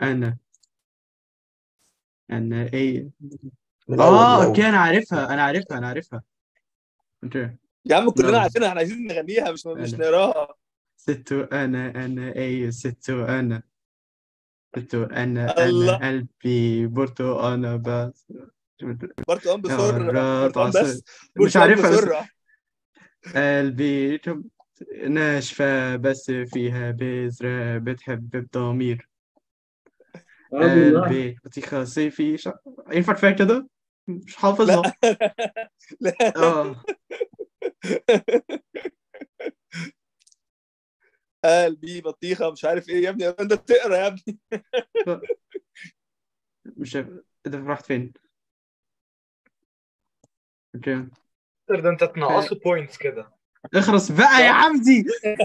أنا أنا إيه من الأول من آه الأول أوكي أنا عارفها أنا عارفها أنا عارفها أوكي يا عم كلنا يلا. عارفينها احنا عايزين نغنيها مش مش أنا. نقراها ست أنا أنا إيه ست أنا ست أنا الله. أنا قلبي برتقانة بس برتقال بسر قررت برتقال عصير. بس مش برتقال عارفها بس بسرعة قلبي ناشفة بس فيها بذرة بتحب بضمير قلبي بطيخة صيفي ش... ينفع كفاية كده؟ مش حافظها لا اه قلبي بطيخة مش عارف ايه يا ابني انت بتقرا يا ابني مش عارف ده رحت فين؟ اوكي ده انت تنقصه بوينتس كده اخرس بقى يا عبدي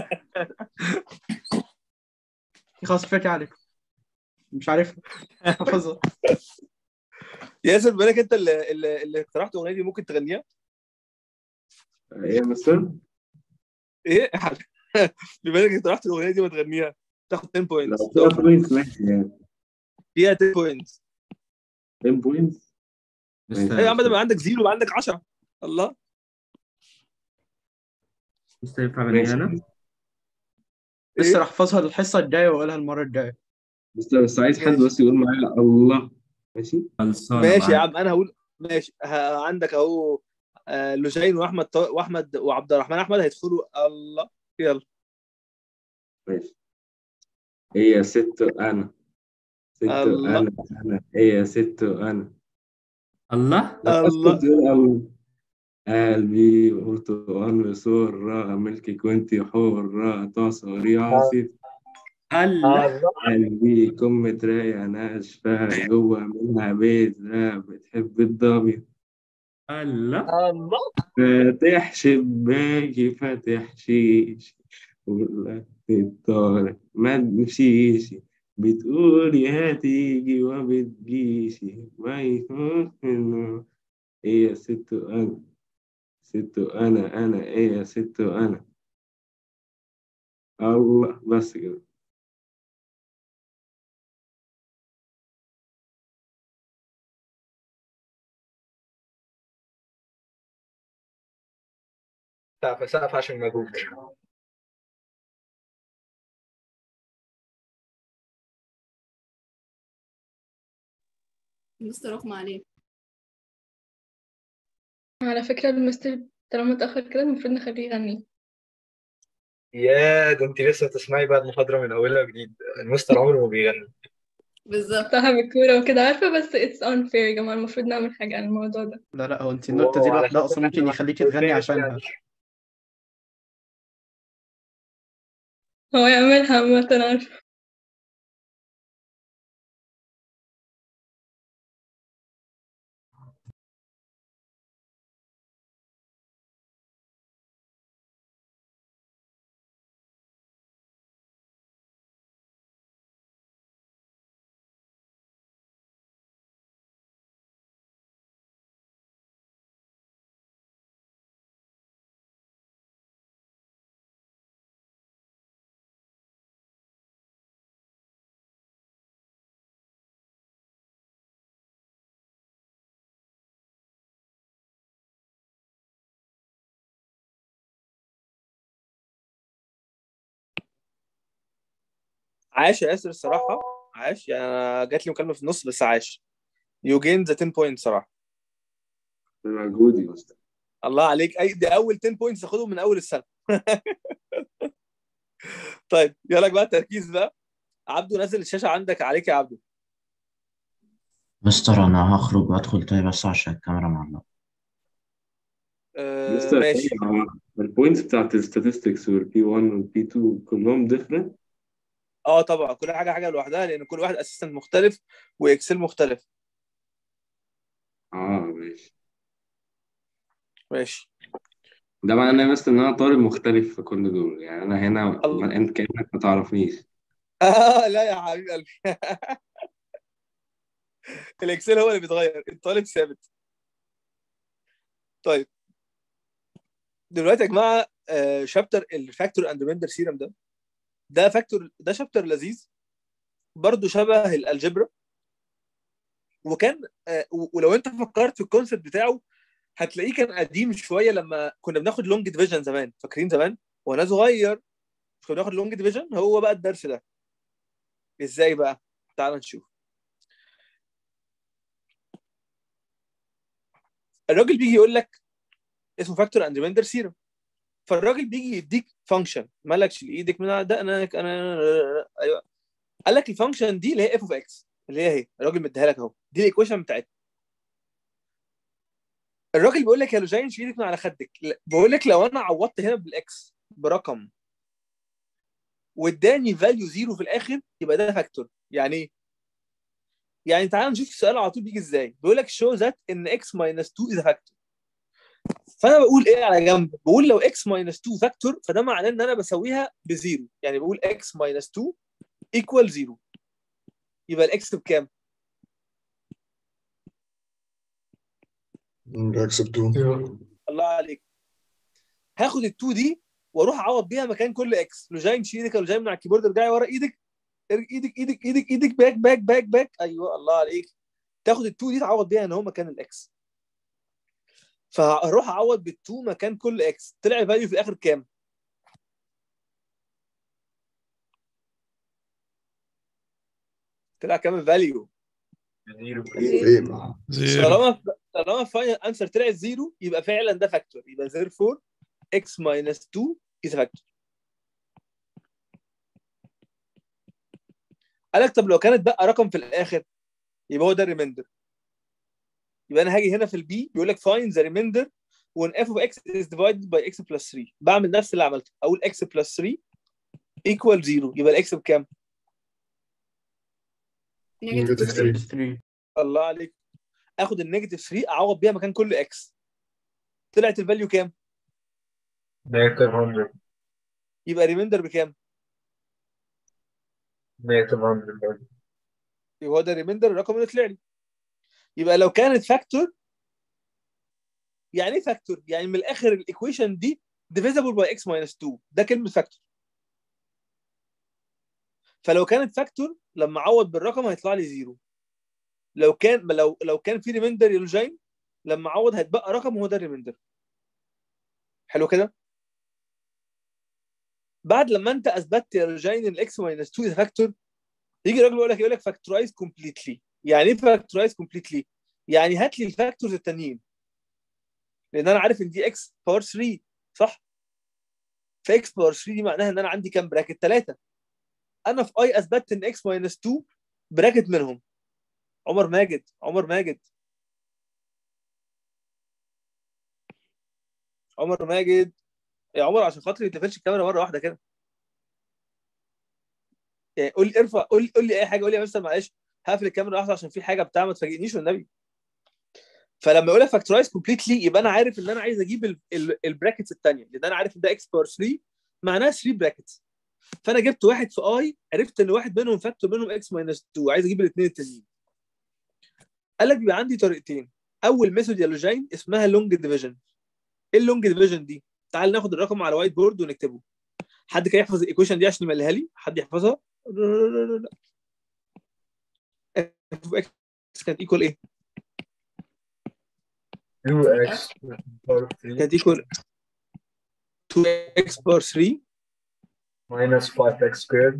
خلاص كفاية عليك مش عارفها حافظها ياسر بالك انت اللي اللي, اللي اقترحت الاغنيه دي ممكن تغنيها ايه مثلا ايه بما انك اقترحت الاغنيه دي ما تغنيها تاخد 10 بوينتس لو فيها بوينتس ماشي يعني فيها 10 بوينتس 10 بوينتس ايوه يا عم بدل ما عندك زيرو يبقى عندك 10 الله لسه ينفع ماشي انا لسه راح احفظها الحصة الجاية واقولها المرة الجاية بس بس عايز حد بس يقول معايا الله ماشي خلصانة ماشي يا عم انا هقول ماشي ه- عندك اهو آه، لوجين واحمد طا- واحمد وعبد الرحمن احمد هيدخلوا الله يلا ماشي هي ست انا ست الله. انا انا هي ست انا الله لا، الله. أسكت تقول الله قلبي برتقال بسرة ملكك وانتي حرة تصري عصير الله قلبي كم متراية ناشفة جوه منها بذرة بتحب الضمير الله الله فاتح شباكي فاتح شيش ولا الطارق ما تمشيش بتقولي هتيجي وبتجيشي ما يكون إنه هي ست أنا ست أنا أنا إيه يا ست أنا الله بس كده سقف سقف عشان مجهود مستر رقم عليه على فكرة المستر طالما اتأخر كده المفروض نخليه يغني يا ده انت لسه تسمعي بقى المحاضرة من أولها وجديد المستر عمره ما بيغني بالظبط صاحب الكورة وكده عارفة بس it's unfair يا جماعة المفروض نعمل حاجة عن الموضوع ده لا لا هو انت النقطة دي واو، على لوحدها فكرة اصلا ممكن احنا يخليكي محطوطين تغني عشانها يعني. هو يعملها عامة أنا عارفة عاش يا ياسر الصراحه عاش يعني انا جات لي مكالمه في النص بس عاش يو جين ذا 10 بوينت صراحه مجهودي بس الله عليك اي دي اول 10 بوينتس تاخدهم من اول السنه طيب يلا بقى تركيز بقى عبدو نزل الشاشه عندك عليك يا عبدو مستر أنا هخرج وأدخل طيب بس عشان الكاميرا معلقة آه مستر ماشي البوينتس بتاعت الستاتستكس والبي 1 والبي 2 كلهم ديفرنت اه طبعا كل حاجه حاجه لوحدها لان كل واحد اسيستنت مختلف واكسل مختلف اه ماشي ماشي ده معناه بس ان انا طالب مختلف في كل دول يعني انا هنا الله. ما انت كانك ما تعرفنيش آه لا يا حبيب قلبي الاكسل هو اللي بيتغير الطالب ثابت طيب دلوقتي يا جماعه شابتر الفاكتور اند ريميندر سيرم ده ده فاكتور ده شابتر لذيذ برضو شبه الالجبرا وكان آه، و- ولو انت فكرت في الكونسيبت بتاعه هتلاقيه كان قديم شويه لما كنا بناخد لونج ديفيجن زمان فاكرين زمان وانا صغير مش كنا بناخد لونج ديفيجن هو بقى الدرس ده ازاي بقى تعال نشوف الراجل بيجي يقول لك اسمه فاكتور اند ريمايندر سيرم فالراجل بيجي يديك فانكشن مالكش ايدك من دقنك انا ايوه قال لك الفانكشن دي اللي هي اف اوف اكس اللي هي هي الراجل مديها لك اهو دي الايكويشن بتاعتها الراجل بيقول لك يا لوجين شيل ايدك من على خدك لا، بقول لك لو انا عوضت هنا بالاكس برقم واداني فاليو زيرو في الاخر يبقى ده فاكتور يعني ايه؟ يعني تعال نشوف السؤال على طول بيجي ازاي بيقول لك show that ان x minus 2 is a factor فانا بقول ايه على جنب بقول لو x minus 2 فاكتور فده معناه ان انا بسويها بزيرو يعني بقول x minus 2 equal 0 يبقى الاكس بكام؟ اكسب 2 الله عليك هاخد ال 2 دي واروح اعوض بيها مكان كل اكس لوجين شيل ايدك لوجين من على الكيبورد ارجعي ورا ايدك ارج- ايدك ايدك ايدك ايدك باك باك باك باك ايوه الله عليك تاخد ال 2 دي تعوض بيها ان هو مكان الاكس فهروح اعوض بال 2 مكان كل اكس طلع الفاليو في الاخر كام؟ طلع كام الفاليو؟ زيرو زين طالما طالما الفاينل انسر طلع زيرو يبقى فعلا ده فاكتور يبقى therefore x minus 2 is a factor قال لك طب لو كانت بقى رقم في الاخر يبقى هو ده الريميندر يبقى انا هاجي هنا في البي بيقول لك find the remainder when f of x is divided by x plus 3 بعمل نفس اللي عملته اقول x plus 3 equal 0 يبقى الاكس بكام؟ نيجاتيف 3 3 الله عليك اخد النيجاتيف 3 اعوض بيها مكان كل اكس طلعت الفاليو كام؟ نيجاتيف 100 يبقى ريميندر بكام؟ نيجاتيف 100 برضه. يبقى هو ده الريميندر الرقم اللي طلع لي يبقى لو كانت فاكتور يعني ايه فاكتور؟ يعني من الاخر الايكويشن دي divisible by x minus 2 ده كلمه فاكتور فلو كانت فاكتور لما اعوض بالرقم هيطلع لي زيرو لو كان لو لو كان في ريميندر يلوجين لما اعوض هيتبقى رقم وهو ده الريميندر حلو كده بعد لما انت اثبتت يا لوجين ان الاكس ماينس 2 فاكتور يجي الراجل يقول لك يقول لك فاكتورايز كومبليتلي يعني ايه فاكتورايز كومبليتلي يعني هات لي الفاكتورز التانيين لان انا عارف ان دي اكس باور 3 صح فاكس باور 3 دي معناها ان انا عندي كام براكت ثلاثه انا في اي اثبتت ان اكس ماينس 2 براكت منهم عمر ماجد عمر ماجد عمر ماجد يا عمر عشان خاطري ما تقفلش الكاميرا مره واحده كده يعني قول لي ارفع قول قول لي اي حاجه قول لي يا مستر معلش هقفل الكاميرا واحده عشان في حاجه بتاع ما تفاجئنيش والنبي فلما اقول لك فاكتورايز كومبليتلي يبقى انا عارف ان انا عايز اجيب البراكتس الثانيه لان انا عارف ان ده اكس باور 3 معناها 3 براكتس فانا جبت واحد في اي عرفت ان واحد منهم فاكتور منهم اكس ماينس 2 عايز اجيب الاثنين التانيين قال لك بيبقى عندي طريقتين اول ميثود يا لوجين اسمها لونج ديفيجن ايه اللونج ديفيجن دي تعال ناخد الرقم على وايت بورد ونكتبه حد كان يحفظ الايكويشن دي عشان يمليها لي حد يحفظها اف اكس كانت ايكوال ايه 2x باور 3 كانت ايكوال 2 اكس باور 3 minus 5x squared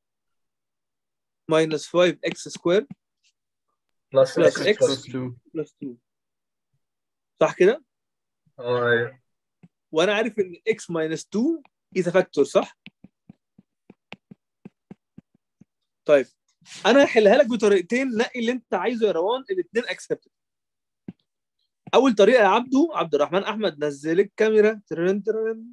minus 5 اكس سكوير plus Plus x x. plus بلس 2 بلس 2 صح كده؟ اه أيوة. وانا عارف ان x minus 2 is a factor صح؟ طيب انا هحلها لك بطريقتين نقي اللي انت عايزه يا روان الاثنين اكسبتد اول طريقه يا عبدو عبد الرحمن احمد نزل الكاميرا ترن ترن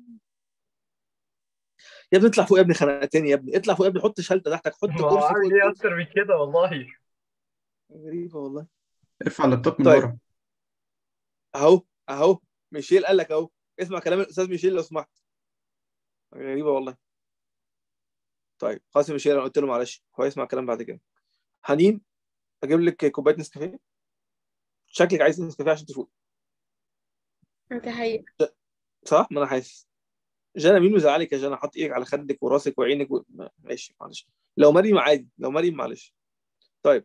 يا ابني اطلع فوق يا ابني خنقتني يا ابني اطلع فوق يا ابني حط شلته تحتك حط ما كرسي فوق عامل ايه الكرسي. اكتر من كده والله غريبه والله ارفع اللابتوب من طيب. ورا اهو اهو ميشيل قال لك اهو اسمع كلام الاستاذ ميشيل لو سمحت غريبه والله طيب خلاص يا ميشيل انا قلت له معلش هو يسمع الكلام بعد كده حنين اجيب لك كوبايه نسكافيه شكلك عايز نسكافيه عشان تفوق انت حقيقة صح ما انا حاسس جانا مين مزعلك يا جانا حط ايدك على خدك وراسك وعينك و... ما- ماشي معلش لو مريم عادي لو مريم معلش طيب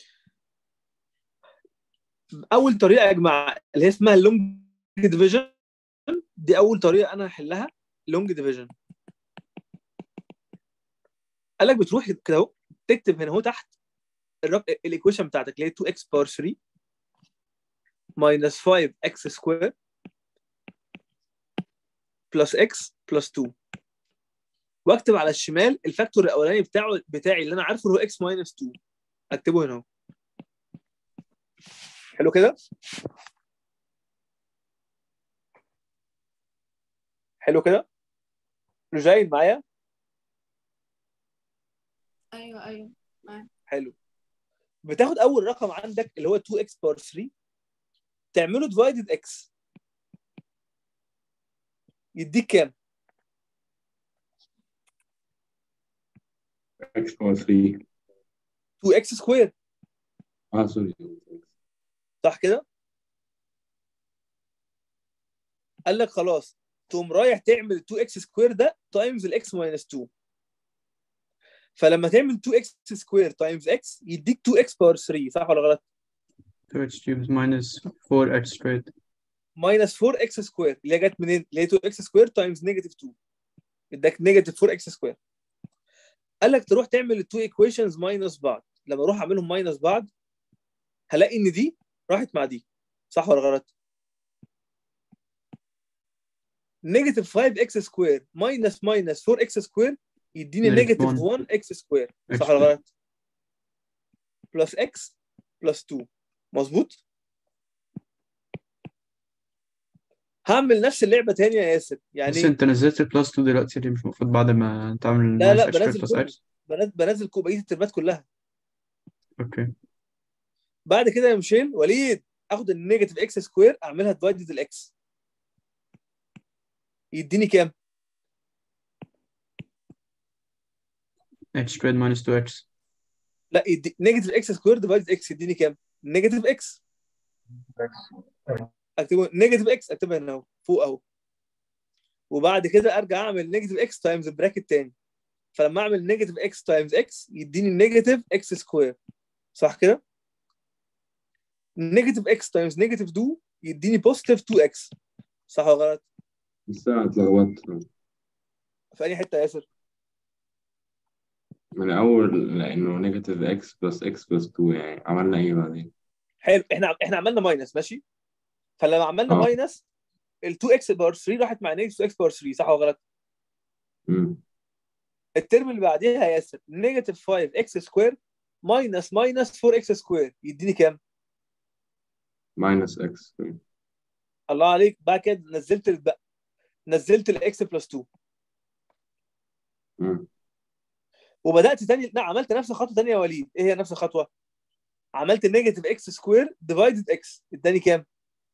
اول طريقه يا جماعه اللي هي اسمها لونج ديفيجن دي اول طريقه انا هحلها لونج ديفيجن قال لك بتروح كده اهو تكتب هنا اهو تحت الايكويشن بتاعتك اللي هي 2x باور 3 minus 5x سكوير بلس x بلس 2 واكتب على الشمال الفاكتور الاولاني بتاعه بتاعي اللي انا عارفه اللي هو x minus 2 اكتبه هنا اهو حلو كده حلو كده رجاين معايا ايوه ايوه حلو بتاخد اول رقم عندك اللي هو 2x باور 3 تعمله ديفايدد x يديك كام؟ اكس باور 3 2x سكوير اه سوري صح كده؟ قال لك خلاص تقوم رايح تعمل 2x سكوير ده تايمز الاكس ماينس 2 فلما تعمل 2x سكوير تايمز x يديك 2x باور 3 صح ولا غلط؟ 2x cubed minus 4x squared ماينس 4x سكوير اللي هي جت منين؟ اللي هي 2x سكوير تايمز نيجاتيف 2 اداك نيجاتيف 4x سكوير قال لك تروح تعمل التو ايكويشنز ماينس بعض لما اروح اعملهم ماينس بعض هلاقي ان دي راحت مع دي صح ولا غلط؟ نيجاتيف 5x سكوير ماينس ماينس 4x سكوير يديني Negative نيجاتيف 1. 1x سكوير X صح ولا squared. غلط؟ بلس x بلس 2 مظبوط؟ هعمل نفس اللعبه تاني يا ياسر يعني بس انت نزلت بلس 2 دلوقتي ليه مش المفروض بعد ما تعمل لا لا minus x squared بنزل plus كله x بنزل بنزل كو- بقيه الترمات كلها اوكي بعد كده يا مشيل وليد اخد النيجاتيف اكس سكوير اعملها ديفايدد الاكس يديني كام؟ x squared minus 2x لا يدي نيجاتيف اكس سكوير ديفايدد اكس يديني كام؟ نيجاتيف اكس اكتبه نيجاتيف اكس اكتبها هنا اهو فوق اهو وبعد كده ارجع اعمل نيجاتيف اكس تايمز براكت تاني فلما اعمل نيجاتيف اكس تايمز اكس يديني نيجاتيف اكس سكوير صح كده؟ نيجاتيف اكس تايمز نيجاتيف 2 يديني بوزيتيف 2 اكس صح ولا غلط؟ الساعة اتلخبطت في اي حته يا ياسر؟ من أول لأنه نيجاتيف إكس بلس إكس بلس 2 يعني عملنا إيه بعدين؟ حلو احنا احنا عملنا ماينس ماشي فلما عملنا اه. ماينس ال 2 اكس باور 3 راحت مع نيجاتيف اكس باور 3 صح ولا غلط؟ امم الترم اللي بعديها يا ياسر نيجاتيف 5 اكس سكوير ماينس ماينس 4 اكس سكوير يديني كام؟ ماينس إكس الله عليك بقى كده نزلت البقى. نزلت الاكس بلس 2 امم وبدات تاني لا عملت نفس الخطوه تانية يا وليد ايه هي نفس الخطوه؟ عملت نيجاتيف اكس سكوير ديفايدد اكس اداني كام؟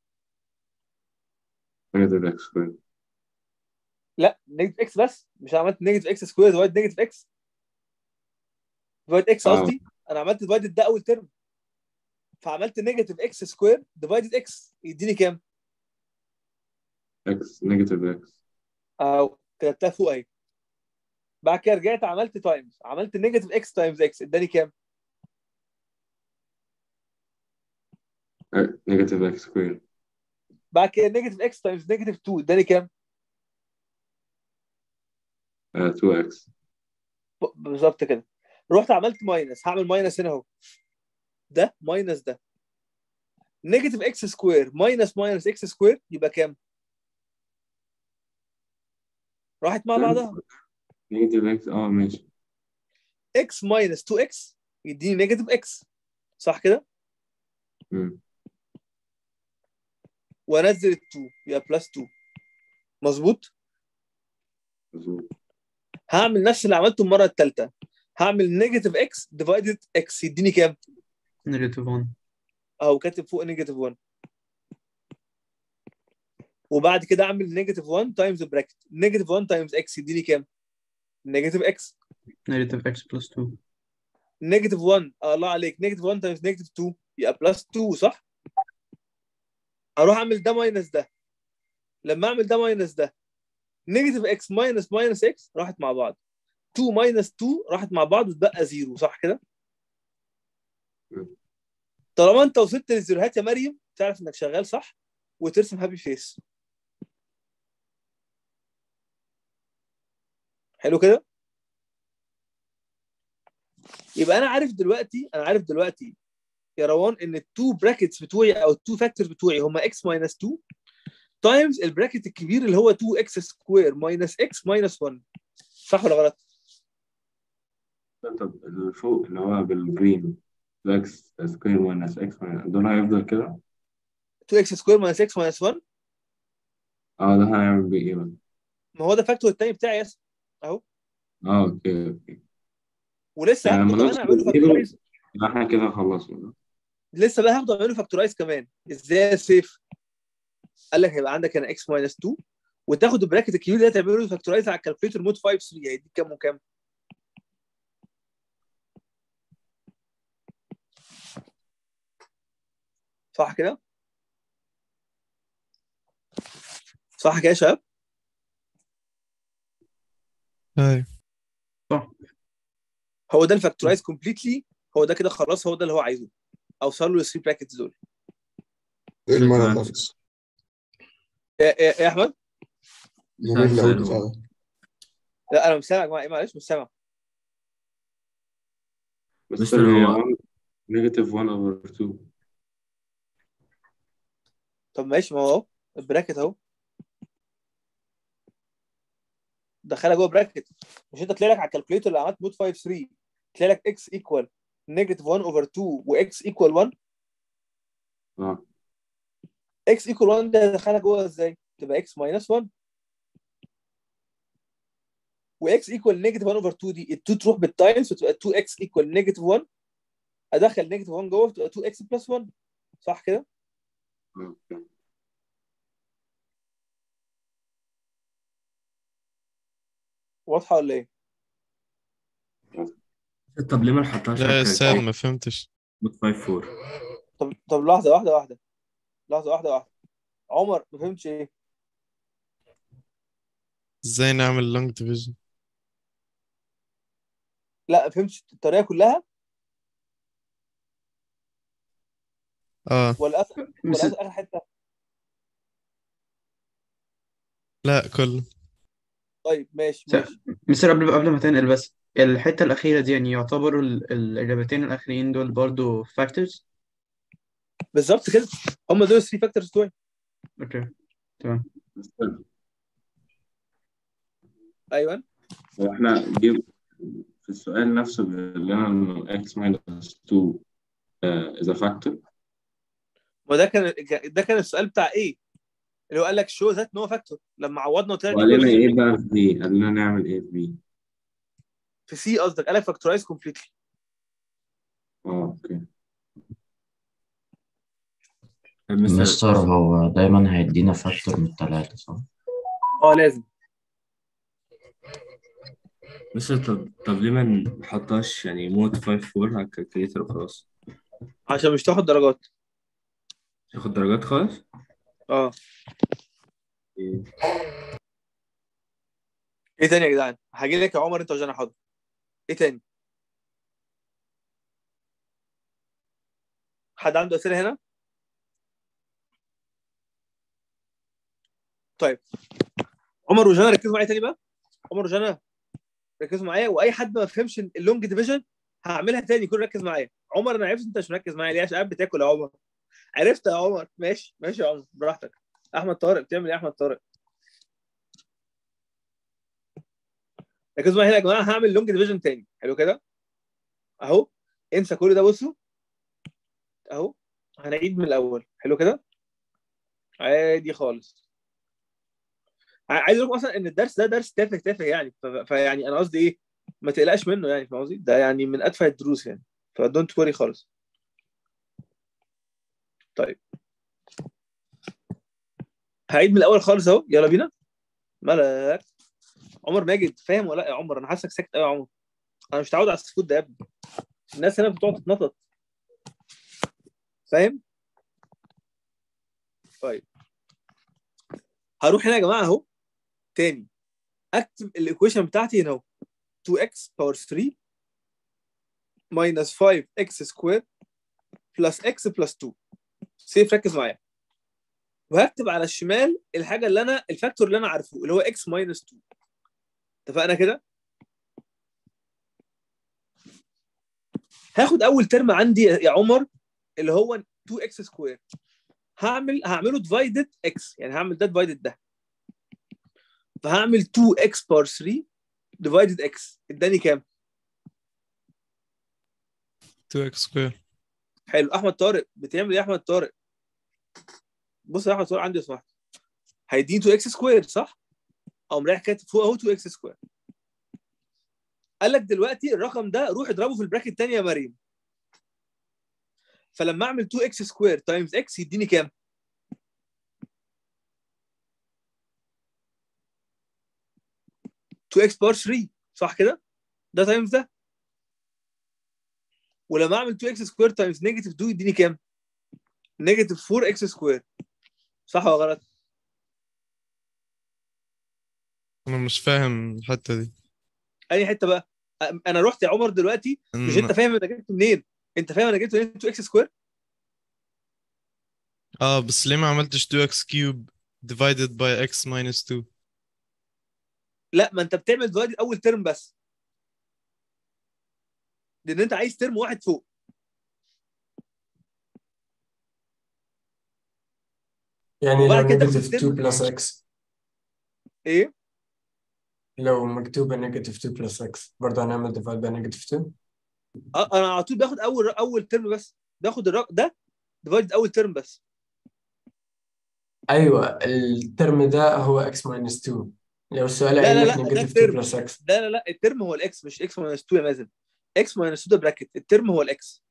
نيجاتيف إكس سكوير لا نيجاتيف اكس بس مش عملت نيجاتيف اكس سكوير ديفايد نيجاتيف اكس ديفايد اكس اه. قصدي انا عملت ديفايد ده اول ترم فعملت نيجاتيف اكس سكوير ديفايدد اكس يديني كام؟ إكس نيجاتيف إكس او كتبتها فوق اهي بعد كده رجعت عملت تايمز عملت نيجاتيف اكس تايمز اكس اداني كام؟ نيجاتيف إكس سكوير بعد كده نيجاتيف اكس تايمز نيجاتيف 2 اداني كام؟ 2 إكس ب- بالظبط كده رحت عملت ماينس هعمل ماينس هنا اهو ده ماينس ده نيجاتيف اكس سكوير ماينس ماينس اكس سكوير يبقى كام؟ راحت مع بعضها نيجاتيف إكس اه ماشي اكس ماينس 2 اكس يديني نيجاتيف اكس صح كده؟ امم وانزل ال 2 يبقى بلس 2 مظبوط؟ مظبوط هعمل نفس اللي عملته المره الثالثه هعمل نيجاتيف اكس ديفايدد اكس يديني كام؟ negative 1 اهو كاتب فوق نيجاتيف 1 وبعد كده اعمل نيجاتيف 1 تايمز براكت نيجاتيف 1 تايمز اكس يديني كام؟ نيجاتيف اكس negative x plus 2 نيجاتيف 1 آه الله عليك نيجاتيف 1 تايمز نيجاتيف 2 يبقى بلس 2 صح؟ اروح اعمل ده ماينس ده لما اعمل ده ماينس ده نيجاتيف اكس ماينس ماينس اكس راحت مع بعض 2 ماينس 2 راحت مع بعض وتبقى زيرو صح كده؟ طالما انت وصلت للزيروهات يا مريم تعرف انك شغال صح وترسم هابي فيس حلو كده؟ يبقى انا عارف دلوقتي انا عارف دلوقتي يا روان ان التو براكتس بتوعي او التو فاكتورز بتوعي هم اكس ماينس 2 تايمز البراكت الكبير اللي هو 2 اكس سكوير ماينس اكس ماينس 1 صح ولا غلط؟ طب اللي فوق اللي هو بالجرين اكس سكوير ماينس اكس دول هيفضل كده 2 اكس سكوير ماينس اكس ماينس 1 اه ده هنعمل بيه ايه بقى؟ ما هو ده الفاكتور الثاني بتاعي يس اهو اه اوكي اوكي ولسه يعني هاخده لما كمان نوصل اعمله للزيرو فاكتورايز يبقى احنا كده خلصنا لسه بقى هاخده اعمله فاكتورايز كمان ازاي سيف قال لك هيبقى عندك هنا اكس ماينس 2 وتاخد البراكت الكبير ده تعمله فاكتورايز على الكالكوليتر مود 5 3 هيديك كام وكام؟ صح كده؟ صح كده يا شباب؟ ايوه هو ده الفاكتورايز كومبليتلي هو ده كده خلاص هو ده اللي هو عايزه اوصل له للثري براكتس دول ايه الملل ده بس؟ يا يا- يا احمد ممل أوي البتاع ده. لا انا مش سامع يا جماعه إيه، معلش مش سامع بس مستر هي هو- 1 نيجاتيف 1 اوفر 2 طب ماشي ما هو اهو البراكت اهو دخلها جوه براكت مش انت تلاقي لك على الكالكوليتر اللي عملت مود 5 3 تلاقي لك اكس ايكوال نيجاتيف 1 اوفر 2 واكس ايكوال 1 اه اكس ايكوال 1 ده دخلها جوه ازاي؟ تبقى اكس ماينس 1 واكس ايكوال نيجاتيف 1 اوفر 2 دي ال 2 تروح بالتايمز وتبقى 2 اكس ايكوال نيجاتيف 1 ادخل نيجاتيف 1 جوه تبقى 2 اكس بلس 1 صح كده؟ اوكي واضحه ولا ايه؟ طب ليه ما نحطهاش لا يا على سام ما فهمتش بوت 5 4 طب طب لحظه واحده واحده لحظه واحده واحده عمر ما فهمتش ايه؟ ازاي نعمل لونج ديفيجن لا ما فهمتش الطريقه كلها اه ولا اخر ولا مس- آخر- اخر حته؟ لا كله طيب ماشي س- ماشي مستر قبل قبل ما تنقل بس الحتة الأخيرة دي يعني يعتبروا ال- الإجابتين الأخيرين دول برضو فاكتورز بالظبط كده هم دول الثري فاكتورز بتوعي أوكي تمام ايوه هو احنا جيب في السؤال نفسه بيقول لنا انه x minus 2 uh, is a factor وده كان ده كان السؤال بتاع ايه؟ اللي هو قال لك شو ذات نو فاكتور لما عوضنا وطلع وقال لنا ايه بقى في B قال لنا نعمل ايه في B في سي قصدك قال لك فاكتورايز كومبليتلي اه اوكي مستر هو دايما هيدينا فاكتور من التلاتة صح؟ اه لازم بس طب طب ليه ما نحطهاش يعني مود 5 4 على الكالكوليتر وخلاص عشان مش تاخد درجات ياخد درجات خالص اه إيه. ايه تاني يا جدعان؟ هاجي لك يا عمر انت وجانا حاضر ايه تاني؟ حد عنده اسئله هنا؟ طيب عمر وجانا ركزوا معايا تاني بقى عمر وجانا ركزوا معايا واي حد ما فهمش اللونج ديفيجن هعملها تاني كل ركز معايا عمر انا عرفت انت مش مركز معايا ليه عشان قاعد بتاكل يا عمر عرفت يا عمر ماشي ماشي يا عمر براحتك احمد طارق بتعمل ايه يا احمد طارق ركزوا معايا هنا يا جماعه هعمل لونج ديفيجن تاني حلو كده اهو انسى كل ده بصوا اهو هنعيد من الاول حلو كده عادي خالص ع- عايز اقول لكم اصلا ان الدرس ده درس تافه تافه يعني ف- فيعني انا قصدي ايه ما تقلقش منه يعني فاهم قصدي ده يعني من اتفه الدروس يعني فدونت وري خالص طيب هعيد من الاول خالص اهو يلا بينا مالك عمر ماجد فاهم ولا لا يا عمر انا حاسك ساكت قوي يا عمر انا مش متعود على السكوت ده يا ابني الناس هنا بتقعد تتنطط فاهم طيب هروح هنا يا جماعه اهو تاني اكتب الايكويشن بتاعتي هنا اهو 2x باور 3 minus 5x سكوير بلس x بلس 2 سيف ركز معايا وهكتب على الشمال الحاجه اللي انا الفاكتور اللي انا عارفه اللي هو x minus 2 اتفقنا كده هاخد اول ترم عندي يا عمر اللي هو 2x سكوير هعمل هعمله ديفايدد x يعني هعمل ده ديفايدد ده فهعمل 2x بار 3 ديفايدد x اداني كام 2x سكوير حلو احمد طارق بتعمل ايه يا احمد طارق بص يا احمد طارق عندي اسمح هيديني 2x سكوير صح او رايح كاتب فوق اهو 2x سكوير قال لك دلوقتي الرقم ده روح اضربه في البراكت الثانيه يا مريم فلما اعمل 2x سكوير تايمز x يديني كام تو اكس بار 3 صح كده؟ ده تايمز ده ولما اعمل 2 اكس سكوير تايمز نيجاتيف 2 يديني كام؟ نيجاتيف 4 اكس سكوير صح ولا غلط؟ انا مش فاهم الحتة دي اي حته بقى؟ أ- انا رحت يا عمر دلوقتي مش انت أنا- فاهم انا جبت منين؟ انت فاهم انا جبت منين 2 اكس سكوير؟ اه بس ليه ما عملتش 2x كيوب divided by x minus 2 لا ما انت بتعمل دلوقتي اول ترم بس لان انت عايز ترم واحد فوق يعني لو وبعد كده نيجاتيف تاخد 2 ترم بلس اكس ايه؟ لو مكتوبة نيجاتيف 2 بلس اكس برضه هنعمل ديفايد باي نيجاتيف 2 اه انا على طول باخد اول اول ترم بس باخد الرقم ده ديفايد اول ترم بس ايوه الترم ده هو اكس ماينس 2 لو السؤال لا قايل لا لك لا ده نيجاتيف 2 الترم بلس اكس لا لا لا الترم هو الاكس مش اكس ماينس 2 يا مازن اكس ماينس 2 ده براكت الترم هو الاكس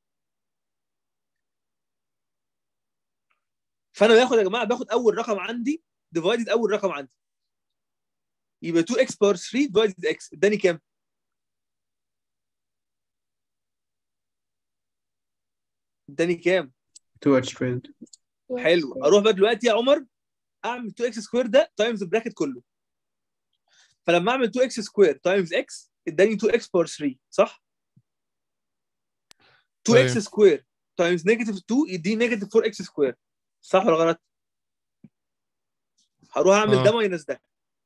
فانا باخد يا جماعه باخد اول رقم عندي ديفايدد اول رقم عندي يبقى 2 اكس باور 3 ديفايدد اكس اداني كام؟ اداني كام؟ 2h squared حلو اروح بقى دلوقتي يا عمر اعمل 2 اكس سكوير ده تايمز البراكت كله فلما اعمل 2 اكس سكوير تايمز اكس اداني 2 اكس باور 3 صح 2 اكس أيوة. سكوير تايمز نيجاتيف 2 يديني نيجاتيف 4 اكس سكوير صح ولا غلط هروح اعمل آه. ده ماينس ده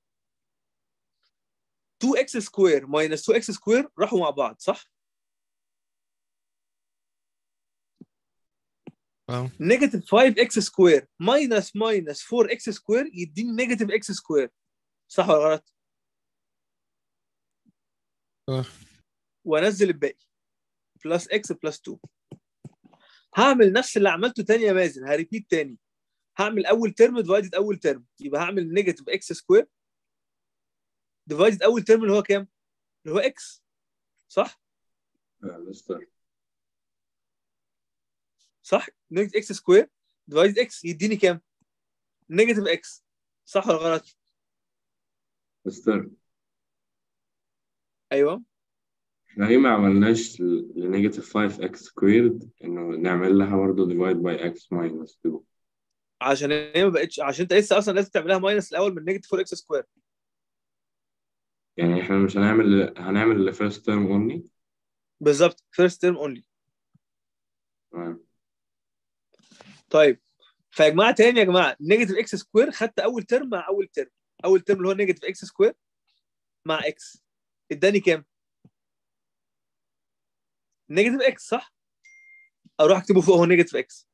2 اكس سكوير ماينس 2 اكس سكوير راحوا مع بعض صح اه نيجاتيف 5 اكس سكوير ماينس ماينس 4 اكس سكوير يديني نيجاتيف اكس سكوير صح ولا غلط؟ اه وانزل الباقي بلس اكس بلس 2 هعمل نفس اللي عملته تاني يا مازن هريبيت تاني هعمل اول ترم ديفايدد اول ترم يبقى هعمل نيجاتيف اكس سكوير ديفايدد اول ترم اللي هو كام؟ اللي هو اكس صح؟ آه، مستر صح؟ نيجاتيف اكس سكوير ديفايدد اكس يديني كام؟ نيجاتيف اكس صح ولا غلط؟ مستر ايوه احنا ليه ما عملناش لنيجاتيف 5x سكويرد انه نعمل لها برضه ديفايد باي x ماينس 2 عشان هي ما بقتش عشان انت لسه اصلا لازم تعملها ماينس الاول من نيجاتيف 4 اكس سكوير يعني احنا مش هنعمل هنعمل الفيرست تيرم اونلي بالظبط فيرست تيرم اونلي طيب فيا جماعه تاني يا جماعه نيجاتيف اكس سكوير خدت اول ترم مع اول ترم اول ترم اللي هو نيجاتيف اكس سكوير مع اكس اداني كام؟ نيجاتيف اكس صح؟ اروح اكتبه فوق هو نيجاتيف اكس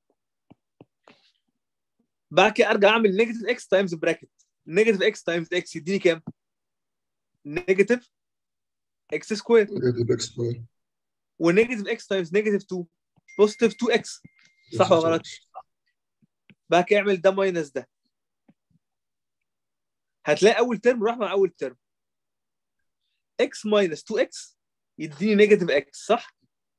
بعد كده ارجع اعمل نيجاتيف اكس تايمز براكت نيجاتيف اكس تايمز اكس يديني كام؟ نيجاتيف اكس سكوير نيجاتيف اكس سكوير ونيجاتيف اكس تايمز نيجاتيف 2 بوزيتيف 2 اكس صح ولا غلط؟ بعد كده اعمل ده ماينس ده هتلاقي اول ترم راح مع اول ترم اكس ماينس 2 اكس يديني نيجاتيف اكس صح؟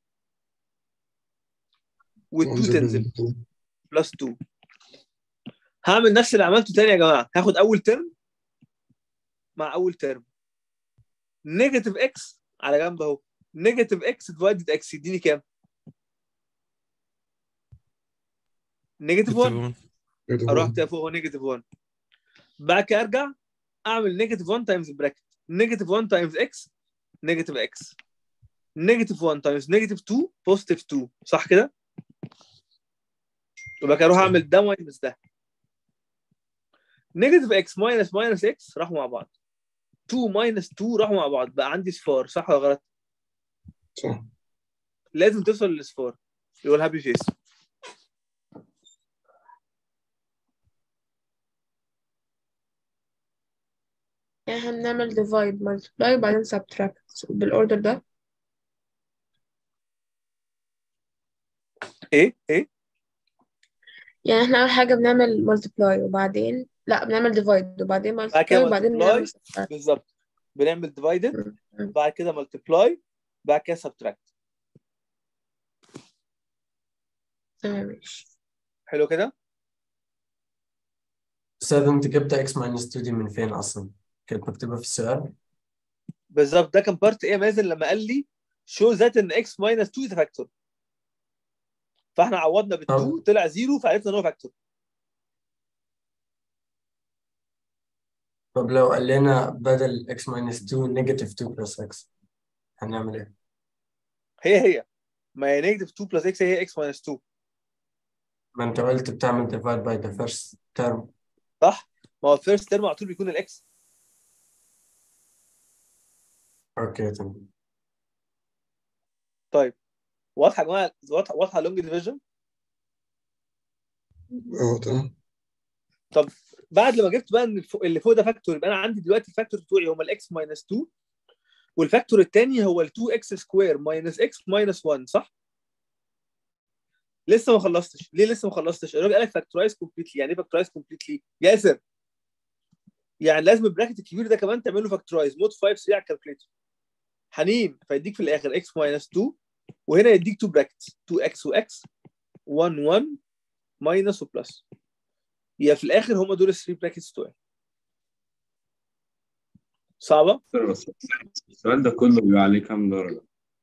وال2 تنزل بلس 2 هعمل نفس اللي عملته تاني يا جماعه هاخد اول ترم مع اول ترم نيجاتيف اكس على جنب اهو نيجاتيف اكس ديفايدد اكس يديني كام؟ نيجاتيف 1 اروح اكتب فوق نيجاتيف 1 بعد كده ارجع اعمل نيجاتيف 1 تايمز براكت نيجاتيف 1 تايمز اكس نيجاتيف اكس نيجاتيف 1 تايمز نيجاتيف 2 بوزيتيف 2 صح كده؟ يبقى كده اروح اعمل ده ماينس ده نيجاتيف اكس ماينس ماينس اكس راحوا مع بعض 2 ماينس 2 راحوا مع بعض بقى عندي صفار صح ولا غلط؟ صح لازم توصل للاصفار اللي هو الهابي فيس يعني احنا بنعمل divide multiply وبعدين subtract بالاوردر ده ايه ايه يعني احنا اول حاجة بنعمل multiply وبعدين لا بنعمل divide وبعدين بعد multiply كده وبعدين بنعمل multiply subtract بالظبط بنعمل ديفايدد بعد كده ملتبلاي بعد كده سبتراكت تمام ماشي حلو كده أستاذ أنت جبت إكس ماينس 2 دي من فين أصلا؟ كانت مكتوبة في السؤال؟ بالظبط ده كان بارت ايه مازن لما قال لي شو ذات ان اكس ماينس 2 از فاكتور فاحنا عوضنا بال 2 طلع زيرو فعرفنا ان هو فاكتور طب لو قال لنا بدل إكس ماينس 2 نيجاتيف 2 بلس إكس هنعمل إيه؟ هي هي ما هي نيجاتيف 2 بلس اكس هي اكس ماينس 2 ما أنت قلت بتعمل divide by the first term صح ما هو الفيرست ترم على طول بيكون الاكس أوكي تمام طيب واضحه يا جماعه واضحه واضحه لونج ديفيجن اه تمام طب بعد لما جبت بقى ان الفوق- اللي فوق ده فاكتور يبقى انا عندي دلوقتي الفاكتور بتوعي هما الاكس ماينس 2 والفاكتور الثاني هو ال 2 اكس سكوير ماينس اكس ماينس 1 صح؟ لسه ما خلصتش ليه لسه ما خلصتش؟ الراجل قال لك فاكتورايز كومبليتلي يعني ايه فاكتورايز كومبليتلي؟ ياسر يعني لازم البراكت الكبير ده كمان تعمل له فاكتورايز مود 5 3 على الكالكوليتر حنين فيديك في الاخر اكس ماينس 2 وهنا يديك 2 براكتس 2 اكس واكس 1 1 ماينس وبلس يبقى في الاخر هم دول الثري براكتس بتوعي صعبه بس السؤال ده كله بيبقى عليه كام درجة؟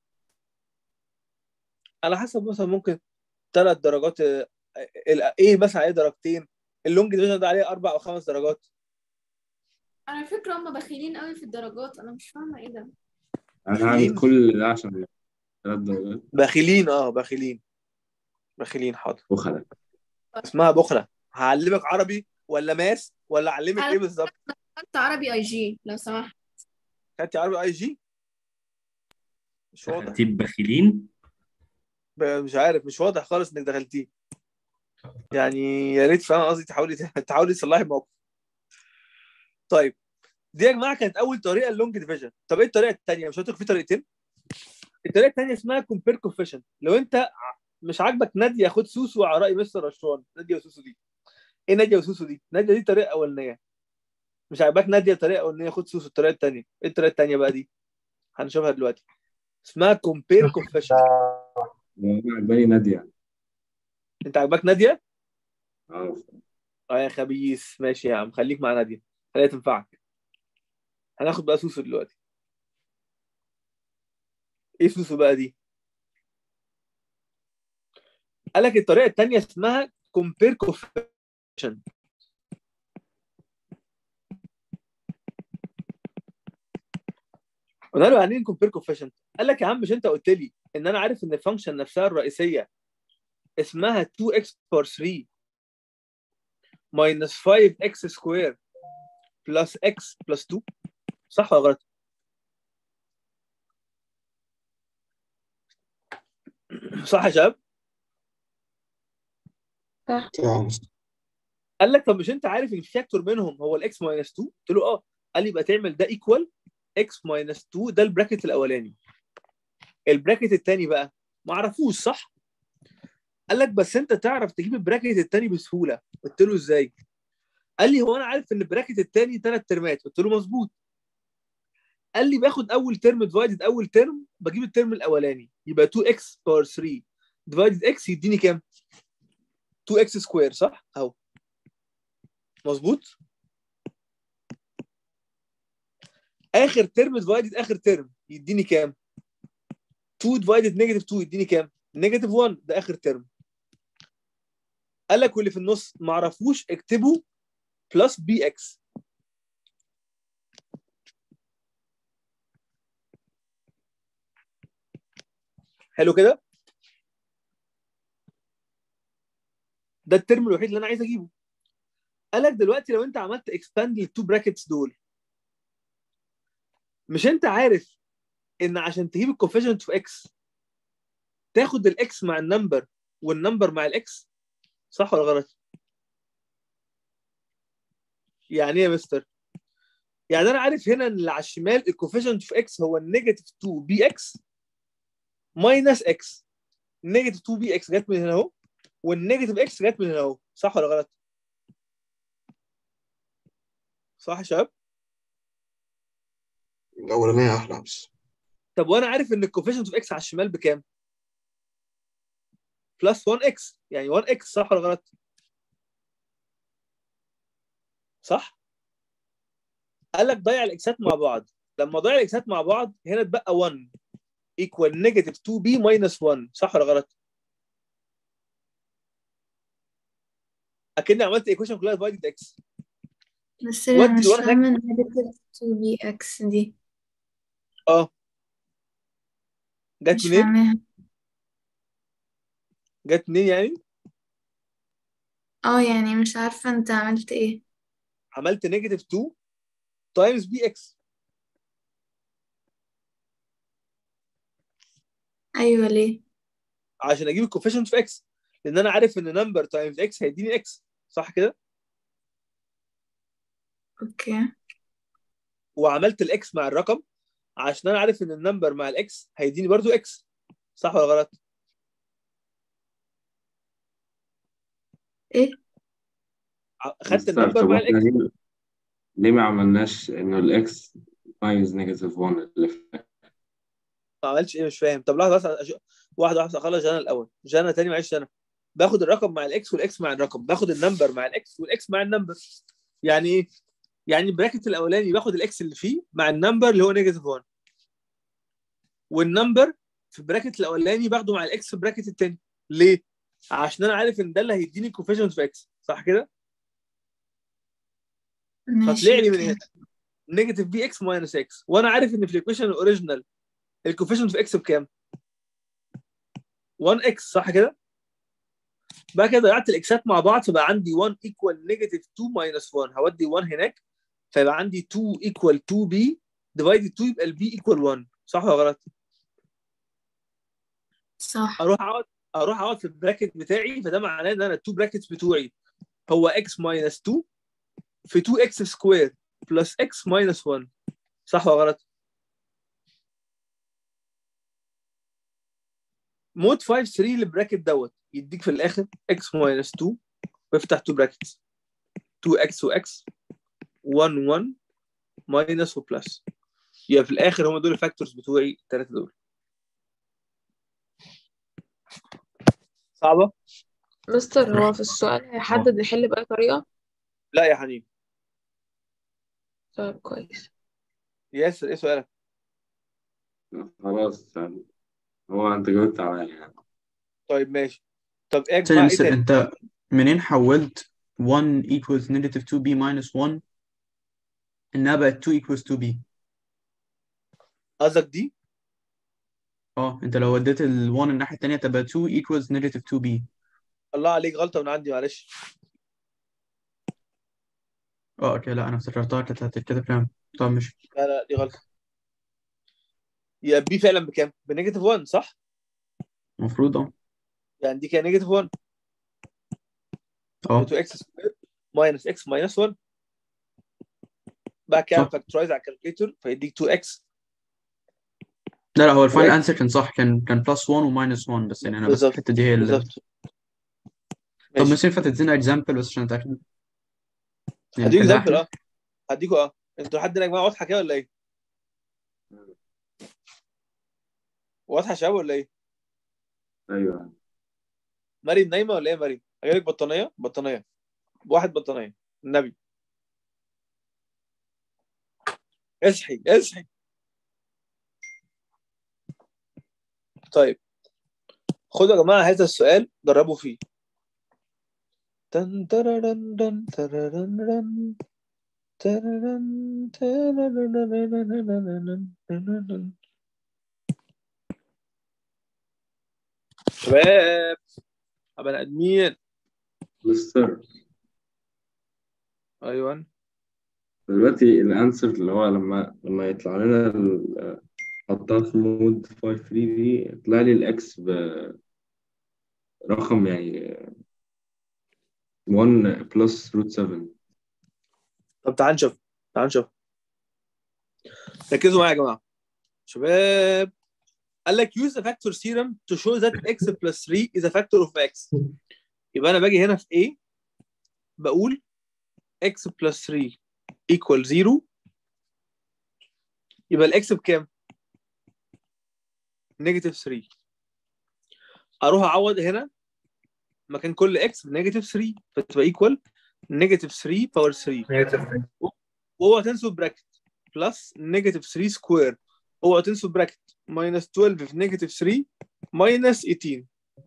على حسب مثلا ممكن ثلاث درجات آه، ال- ايه مثلا عليه درجتين اللونج ديفيجن ده عليه اربع او خمس درجات على فكرة هم بخيلين قوي في الدرجات أنا مش فاهمة إيه ده أنا هعمل كل ده عشان ثلاث درجات بخيلين اه بخيلين بخيلين حاضر وخلق اسمها بخله هعلمك عربي ولا ماس ولا اعلمك ايه بالظبط خدت عربي أي جي لو سمحت خدتي عربي اي جي مش واضح ترتيب بخيلين ب- مش عارف مش واضح خالص انك دخلتيه يعني يا ريت فاهم قصدي تحاولي تحاولي تصلحي الموقف طيب دي يا جماعه كانت اول طريقه اللونج ديفيجن طب ايه الطريقه الثانيه مش قلت لك في طريقتين الطريقه الثانيه اسمها كومبير كوفيشن لو انت ع- مش عاجبك ناديه خد سوسو على راي مستر رشوان ناديه وسوسو دي ايه ناديه وسوسو دي ناديه دي طريقه اولانيه مش عاجباك ناديه طريقه اولانيه خد سوسو الطريقه الثانيه ايه الطريقه الثانيه بقى دي هنشوفها دلوقتي اسمها كومبير كوفيشن أنا عجباني نادية انت عاجباك ناديه اه اه يا خبيث ماشي يا عم خليك مع ناديه خليها تنفعك هناخد بقى سوسو دلوقتي ايه سوسو بقى دي قال لك الطريقه الثانيه اسمها كومبير كوفيشن قلنا له يعني ايه كومبير كوفيشن قال لك يا عم مش انت قلت لي ان انا عارف ان الفانكشن نفسها الرئيسيه اسمها 2x بار 3 minus 5x سكوير بلس x بلس 2 صح ولا غلط؟ صح يا شباب؟ صح قال لك طب مش انت عارف ان في فاكتور منهم هو الاكس ماينس 2 قلت له اه قال لي يبقى تعمل ده ايكوال اكس ماينس 2 ده البراكت الاولاني البراكت الثاني بقى ما اعرفوش صح قال لك بس انت تعرف تجيب البراكت الثاني بسهوله قلت له ازاي قال لي هو انا عارف ان البراكت الثاني ثلاث ترمات قلت له مظبوط قال لي باخد اول ترم ديفايدد اول ترم بجيب الترم الاولاني يبقى 2x باور 3 ديفايدد x يديني كام 2x سكوير صح اهو مظبوط اخر ترم ديفايدد اخر ترم يديني كام 2 ديفايدد نيجاتيف 2 يديني كام نيجاتيف 1 ده اخر ترم قال لك واللي في النص ما عرفوش اكتبوا بلس بي اكس حلو كده ده الترم الوحيد اللي انا عايز اجيبه قال لك دلوقتي لو انت عملت اكسباند للتو براكتس دول مش انت عارف ان عشان تجيب الكوفيشنت في اكس تاخد الاكس مع النمبر والنمبر مع الاكس صح ولا غلط؟ يعني ايه يا مستر؟ يعني انا عارف هنا ان اللي على الشمال الكوفيشنت في اكس هو النيجاتيف 2 بي اكس ماينس اكس نيجاتيف 2 بي اكس جت من هنا اهو والنيجاتيف اكس جت من هنا اهو صح ولا غلط؟ صح يا شباب؟ الأولانية أحلى بس طب وانا عارف ان الكوفيشنت في اكس على الشمال بكام؟ بلس 1 اكس يعني 1 اكس صح ولا غلط؟ صح؟ قال لك ضيع الاكسات مع بعض لما ضيع الاكسات مع بعض هنا اتبقى 1 ايكوال نيجاتيف 2 بي ماينس 1 صح ولا غلط؟ اكني عملت ايكويشن كلها ديفايدد اكس بس أنا ودي مش ورا فاهمة نيجاتيف 2 بي اكس دي اه جت مش منين؟ فاهماها جت منين يعني؟ اه يعني مش عارفة انت عملت ايه عملت نيجاتيف 2 تايمز بي اكس ايوه ليه عشان اجيب الكوفيشنت في اكس لان انا عارف ان نمبر تايمز اكس هيديني اكس صح كده؟ اوكي وعملت الاكس مع الرقم عشان انا عارف ان النمبر مع الاكس هيديني برضو اكس صح ولا غلط؟ ايه ع- خدت مستر النمبر طب مع احنا الاكس ليه ليه ما عملناش انه الاكس ماينس نيجاتيف 1 اللي في ما عملتش ايه مش فاهم طب لحظه بس أش... واحده واحده اخلص جانا الاول جانا تاني معلش انا باخد الرقم مع الاكس والاكس مع الرقم باخد النمبر مع الاكس والاكس مع النمبر يعني ايه يعني البراكت الاولاني باخد الاكس اللي فيه مع النمبر اللي هو نيجاتيف 1 والنمبر في البراكت الاولاني باخده مع الاكس في البراكت التاني ليه عشان انا عارف ان ده اللي هيديني الكوفيشنت في اكس صح كده ماشي فطلع لي من اوكي هنا نيجاتيف بي اكس ماينس اكس وانا عارف ان في الايكويشن الاوريجينال الكوفيشنت في اكس بكام 1 اكس صح كده بقى كده ضيعت الاكسات مع بعض فبقى عندي 1 ايكوال نيجاتيف 2 ماينس 1 هودي 1 هناك فيبقى عندي 2 ايكوال 2 بي ديفايدد 2 يبقى البي ايكوال 1 صح ولا غلط؟ صح اروح اقعد اروح اقعد في البراكت بتاعي فده معناه ان انا التو براكتس بتوعي هو اكس ماينس 2 في 2 اكس سكوير بلس اكس ماينس 1 صح ولا غلط؟ مود 5 3 البراكت دوت يديك في الاخر اكس ماينس 2 وافتح 2 براكتس 2 اكس واكس 1 1 ماينس وبلس يبقى في الاخر هم دول الفاكتورز بتوعي الثلاثه دول صعبه مستر هو في السؤال هيحدد نحل بأي طريقة لا يا حنين طيب كويس ياسر ايه سؤالك خلاص يعني هو انت جاوبت عليا يعني طيب ماشي طب ايه يا ثانية جماعه ايه مستر تاني انت منين حولت 1 equals negative 2b minus 1 انها بقت 2 equals 2b قصدك دي اه انت لو وديت ال 1 الناحية التانية تبقى 2 equals negative 2b الله عليك غلطه من عندي معلش اه اوكي لا انا افتكرتها كانت هتتكتب كام طب مش لا لا دي غلطه يبقى بي فعلا بكام؟ بنيجاتيف 1 صح؟ المفروض اه يعني دي كان نيجاتيف 1 اه 2 اكس سكوير ماينس اكس ماينس 1 بقى كام صح فاكتورايز على الكالكوليتور فيديك 2 اكس لا لا هو الفاينل واكس انسر كان صح كان كان بلس 1 وماينس 1 بس يعني انا بس بالظبط الحتة دي هي اللي بالظبط طب ماشي مش ينفع تدينا اكزامبل بس عشان اتاكد يعني هديك نحلها اكزامبل احنا اه هديكوا اه انتوا لحد هنا يا جماعه واضحه كده ولا ايه؟ واضحه يا شباب ولا ايه؟ ايوه مريم نايمه ولا ايه يا مريم؟ اجيلك بطانيه؟ بطانيه واحد بطانيه النبي اصحي اصحي طيب خدوا يا جماعه هذا السؤال جربوا فيه تن تررن دن تررن رن تررن تررن. شباب يا بني ادمين مستر ايوه دلوقتي الانسر اللي هو لما لما يطلع لنا ال- حطها في مود 5 3 دي يطلع لي الاكس برقم يعني 1 بلس روت 7 طب تعال نشوف تعال نشوف ركزوا معايا يا جماعه شباب قال لك use the factor theorem to show that x plus 3 is a factor of x يبقى انا باجي هنا في A بقول x plus 3 equal 0 يبقى الاكس بكام؟ نيجاتيف 3 اروح اعوض هنا مكان كل اكس بنيجاتيف 3 فتبقى ايكوال نيجاتيف 3 باور 3 واوعى تنسوا براكت بلس نيجاتيف 3 سكوير اوعى تنسوا براكت ماينس 12 في نيجاتيف 3 ماينس 18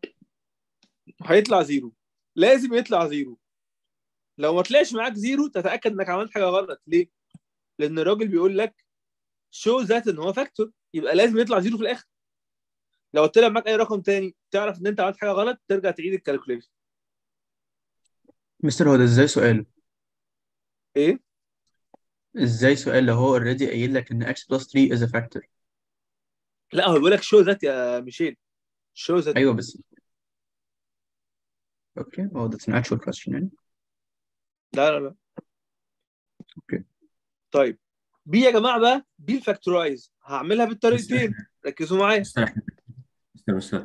هيطلع زيرو لازم يطلع زيرو لو ما طلعش معاك زيرو تتاكد انك عملت حاجه غلط ليه؟ لان الراجل بيقول لك شو ذات ان هو فاكتور يبقى لازم يطلع زيرو في الاخر لو طلع معاك اي رقم تاني تعرف ان انت عملت حاجه غلط ترجع تعيد الكالكوليشن مستر هو ده ازاي سؤال ايه ازاي سؤال لو هو اوريدي قايل لك ان x plus 3 is a factor لا هو بيقول لك شو ذات يا ميشيل شو ذات ايوه بس اوكي oh that's an actual question يعني لا لا لا اوكي طيب بي يا جماعه بقى بي الفاكتورايز هعملها بالطريقتين ركزوا معايا مستر مستر مستر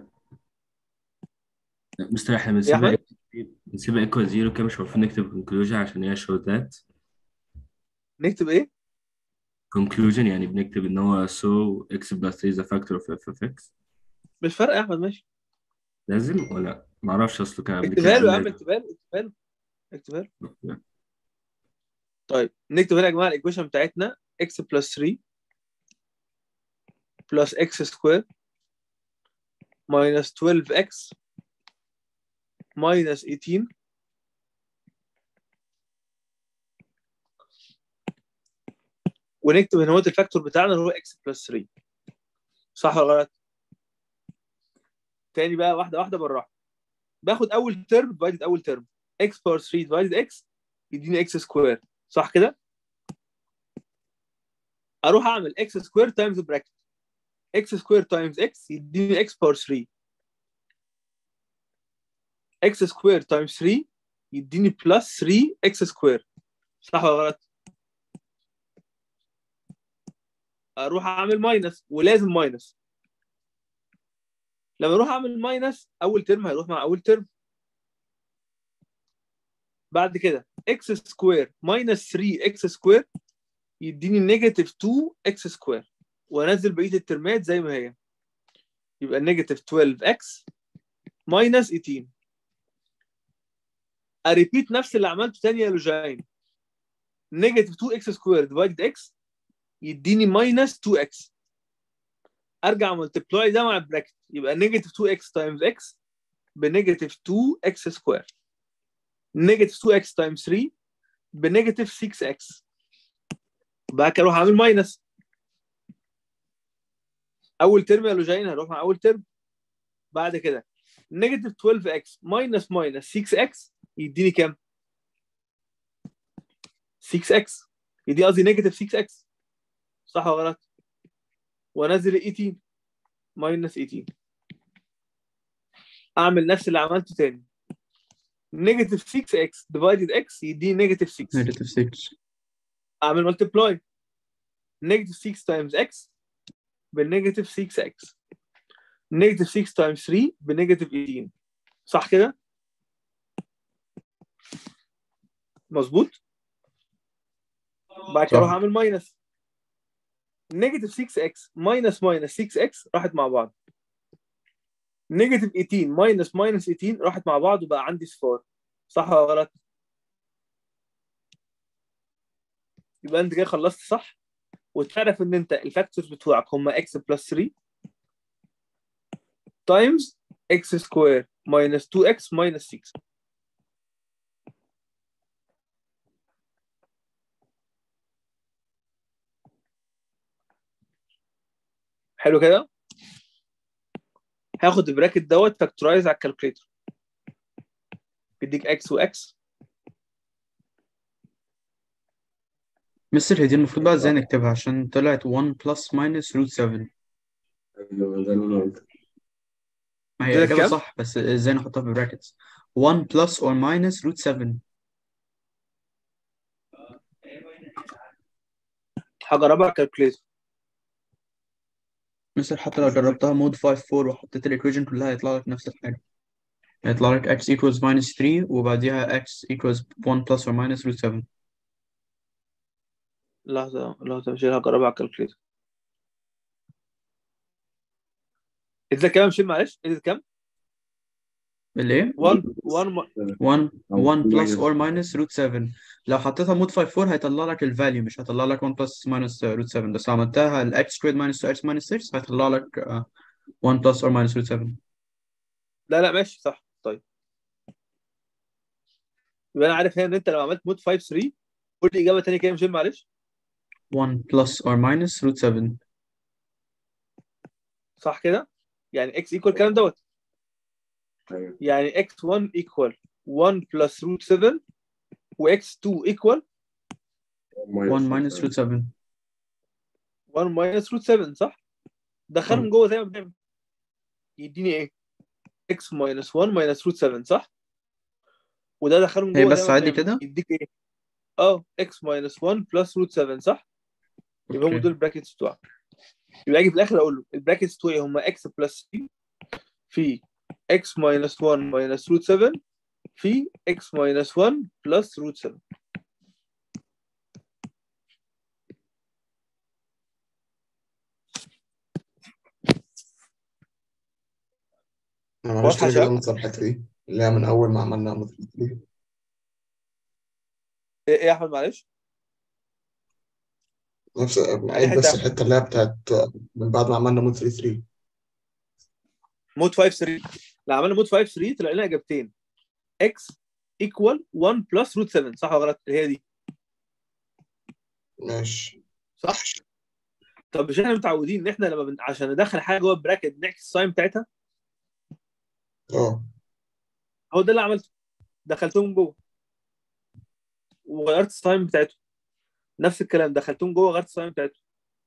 مستر احنا يا بنسيبها احمد بنسيبها ايكوال زيرو كده مش المفروض نكتب conclusion عشان هي show that نكتب ايه؟ conclusion يعني بنكتب ان هو so x plus 3 is a factor of f of x مش فارقه يا احمد ماشي لازم ولا معرفش اصله كان قبل اكتبها كده له يا قال عم لازم اكتبها له اكتبها له اكتبها له لا. طيب نكتب هنا يا جماعه الايكويشن بتاعتنا x بلس 3 بلس x سكوير minus 12x minus 18 ونكتب هنا هو الفاكتور بتاعنا اللي هو x بلس 3 صح ولا غلط؟ تاني بقى واحده واحده بالراحه باخد اول ترم ديفايدد اول ترم x باور 3 ديفايدد x يديني x سكوير صح كده؟ اروح اعمل x سكوير تايمز براكت x سكوير تايمز x يديني x باور 3 x سكوير تايمز 3 يديني بلس 3 x سكوير صح ولا غلط؟ اروح اعمل ماينس ولازم ماينس لما اروح اعمل ماينس اول ترم هيروح مع اول ترم بعد كده x سكوير ماينس 3 x سكوير يديني نيجاتيف 2 x سكوير وانزل بقيه الترمات زي ما هي يبقى نيجاتيف 12x ماينس 18 اريبيت نفس اللي عملته تاني يا لوجين نيجاتيف 2x سكوير ديفايد x يديني ماينس 2x ارجع ملتبلاي ده مع البراكت يبقى نيجاتيف 2x تايمز x بنيجاتيف 2x سكوير نيجاتيف 2x تايمز 3 بنيجاتيف 6x بعد كده اروح اعمل ماينس اول ترم يا لوجين هروح مع اول ترم بعد كده نيجاتيف 12x ماينس ماينس 6x يديني كام؟ 6x يدي قصدي نيجاتيف 6x صح ولا غلط؟ وانزل ال 18 ماينس 18 اعمل نفس اللي عملته تاني نيجاتيف 6x ديفايدد x يديني نيجاتيف 6 نيجاتيف 6 اعمل ملتبلاي نيجاتيف 6 تايمز x بالنيجاتيف 6x نيجاتيف 6 تايمز 3 بنيجاتيف 18 صح كده؟ مظبوط؟ بعد كده صح. اروح اعمل ماينس نيجاتيف 6x ماينس ماينس 6x راحت مع بعض نيجاتيف 18 ماينس ماينس 18 راحت مع بعض وبقى عندي صفار صح ولا غلط؟ يبقى انت كده خلصت صح وتعرف ان انت الفاكتورز بتوعك هم x بلس 3 تايمز x سكوير ماينس 2x ماينس 6 حلو كده هاخد البراكت دوت فاكتورايز على الكالكوليتر بيديك اكس واكس مستر هي دي المفروض بقى ازاي نكتبها عشان طلعت 1 بلس ماينس روت 7 ايوه ده اللي انا قلته ما هي طلعت الإجابة كام؟ صح بس ازاي نحطها في براكتس 1 بلس or minus روت 7 هجربها على الكالكوليتر مستر حتى لو جربتها مود 5 4 وحطيت الايكويشن كلها هيطلع لك نفس الحاجة هيطلع لك x equals minus 3 وبعديها x equals 1 plus or minus root 7 لحظة لحظة مش هجربها على الكالكوليتر اديتك كام يا مشيل معلش اديتك كام؟ اللي ايه 1 1 1 1 plus or minus root 7 لو حطيتها مود 5 4 هيطلع لك الفاليو مش هيطلع لك 1 plus minus root 7 بس لو عملتها ال x squared minus 2x minus 6 هيطلع لك uh, 1 plus or minus root 7 لا لا ماشي صح طيب يبقى انا عارف هنا ان انت لو عملت مود 5 3 قول لي اجابه ثانيه كده يا مشيل معلش 1 plus or minus root 7 صح كده؟ يعني x equal الكلام دوت ايوه يعني x1 equal 1 plus root 7 و x2 equal 1 minus root 7 1 minus root 7 صح؟ دخلهم جوه زي ما بنعمل يديني ايه؟ x minus 1 minus root 7 صح؟ وده دخلهم هي جوه بس زي ما عادي بنعمل كده؟ يديك ايه؟ اه x minus 1 plus root 7 صح؟ يبقى هم اوكي دول البراكتس بتوعك يبقى اجي في الاخر اقول له البراكتس بتوعي ايه؟ هم x بلس 3 في x minus 1 minus root 7 في x minus 1 plus root 7 انا معلش واضحه تاني يا كده شباب؟ نطلع الحتة دي اللي هي من أول ما عملنا مثل دي ايه إيه يا احمد معلش؟ نفس أي عيد حته بس يا أحمد؟ الحتة اللي هي بتاعت من بعد ما عملنا مود 3 3 مود 5 3 لو عملنا مود 5 3 طلع لنا اجابتين x equal 1 plus root 7 صح ولا غلط؟ اللي هي دي ماشي صح؟ طب مش احنا متعودين ان احنا لما بن... عشان ندخل حاجه جوه البراكت نعكس الساين بتاعتها اه هو ده اللي عملته دخلتهم جوه وغيرت الساين بتاعتهم نفس الكلام دخلتهم جوه غيرت الساين بتاعتهم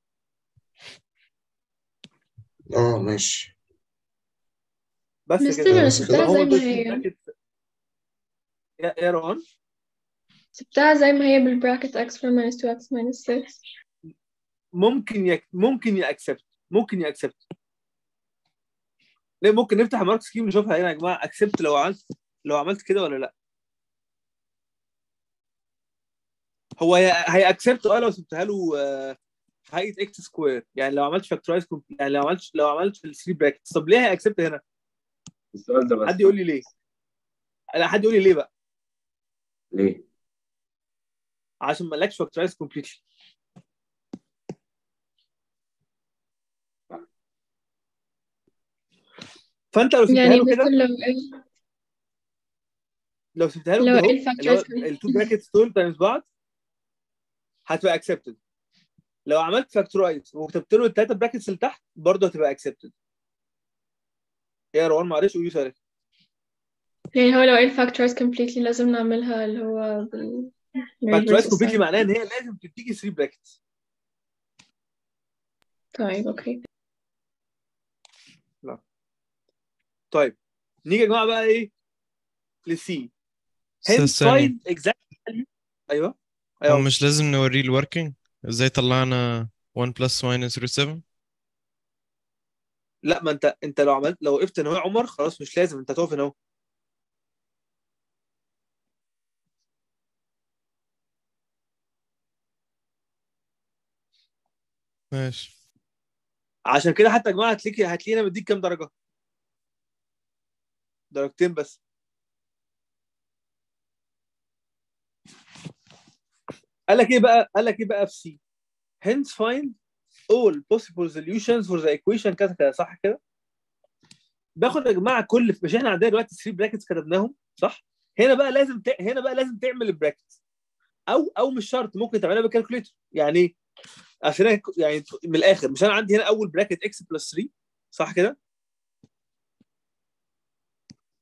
اه ماشي بس مستر كده انا بس سبتها كده زي هو ما دول هي البراكت يا يا روان سبتها زي ما هي بالبراكت x 4 minus 2x minus 6 ممكن يك... ممكن يأكسبت ممكن يأكسبت ليه ممكن نفتح مارك سكيم نشوفها هنا يا جماعه اكسبت لو عملت لو عملت كده ولا لا هو هي اكسبت اه لو سبتها له آه، في هيئه اكس سكوير يعني لو عملت فاكتورايز يعني لو عملت لو عملت الثري براكتس طب ليه هي اكسبت هنا؟ السؤال ده بس حد يقول لي ليه؟ لا حد يقول لي ليه بقى؟ ليه؟ عشان ما لكش فاكتورايز كومبليتلي فانت لو سبتها يعني له كده ممكن لو ايه لو سبتها له لو كده ايه اهو اللي هو الفاكتورز التو براكتس دول تايمز بعض هتبقى اكسبتد لو عملت فاكتورايز وكتبت له الثلاثه براكتس اللي تحت برضه هتبقى اكسبتد ايه يا روان معلش قولي سؤالك يعني هو لو ايه الفاكتورز completely لازم نعملها اللي هو بال فاكتورايز reverse كومبليتلي sign معناها ان هي لازم تديكي 3 براكتس طيب اوكي لا طيب نيجي يا جماعه بقى ايه للسي أستاذ hence ثانية find exact value ايوه هو ايوه مش لازم نوريه الوركينج ازاي طلعنا 1 plus minus root 7 لا ما انت انت لو عملت لو وقفت هنا هو يا عمر خلاص مش لازم انت هتقف هنا اهو ماشي عشان كده حتى يا جماعه هتلاقي هتلاقينا مديك كام درجه درجتين بس قال لك ايه بقى قال لك ايه بقى في سي hence find all possible solutions for the equation كذا كذا صح كده باخد يا جماعه كل مش احنا عندنا دلوقتي 3 براكتس كتبناهم صح هنا بقى لازم ت... هنا بقى لازم تعمل البراكتس او او مش شرط ممكن تعملها بالكالكوليتر يعني ايه عشان أنا- يعني من الاخر مش انا عندي هنا اول براكت اكس بلس 3 صح كده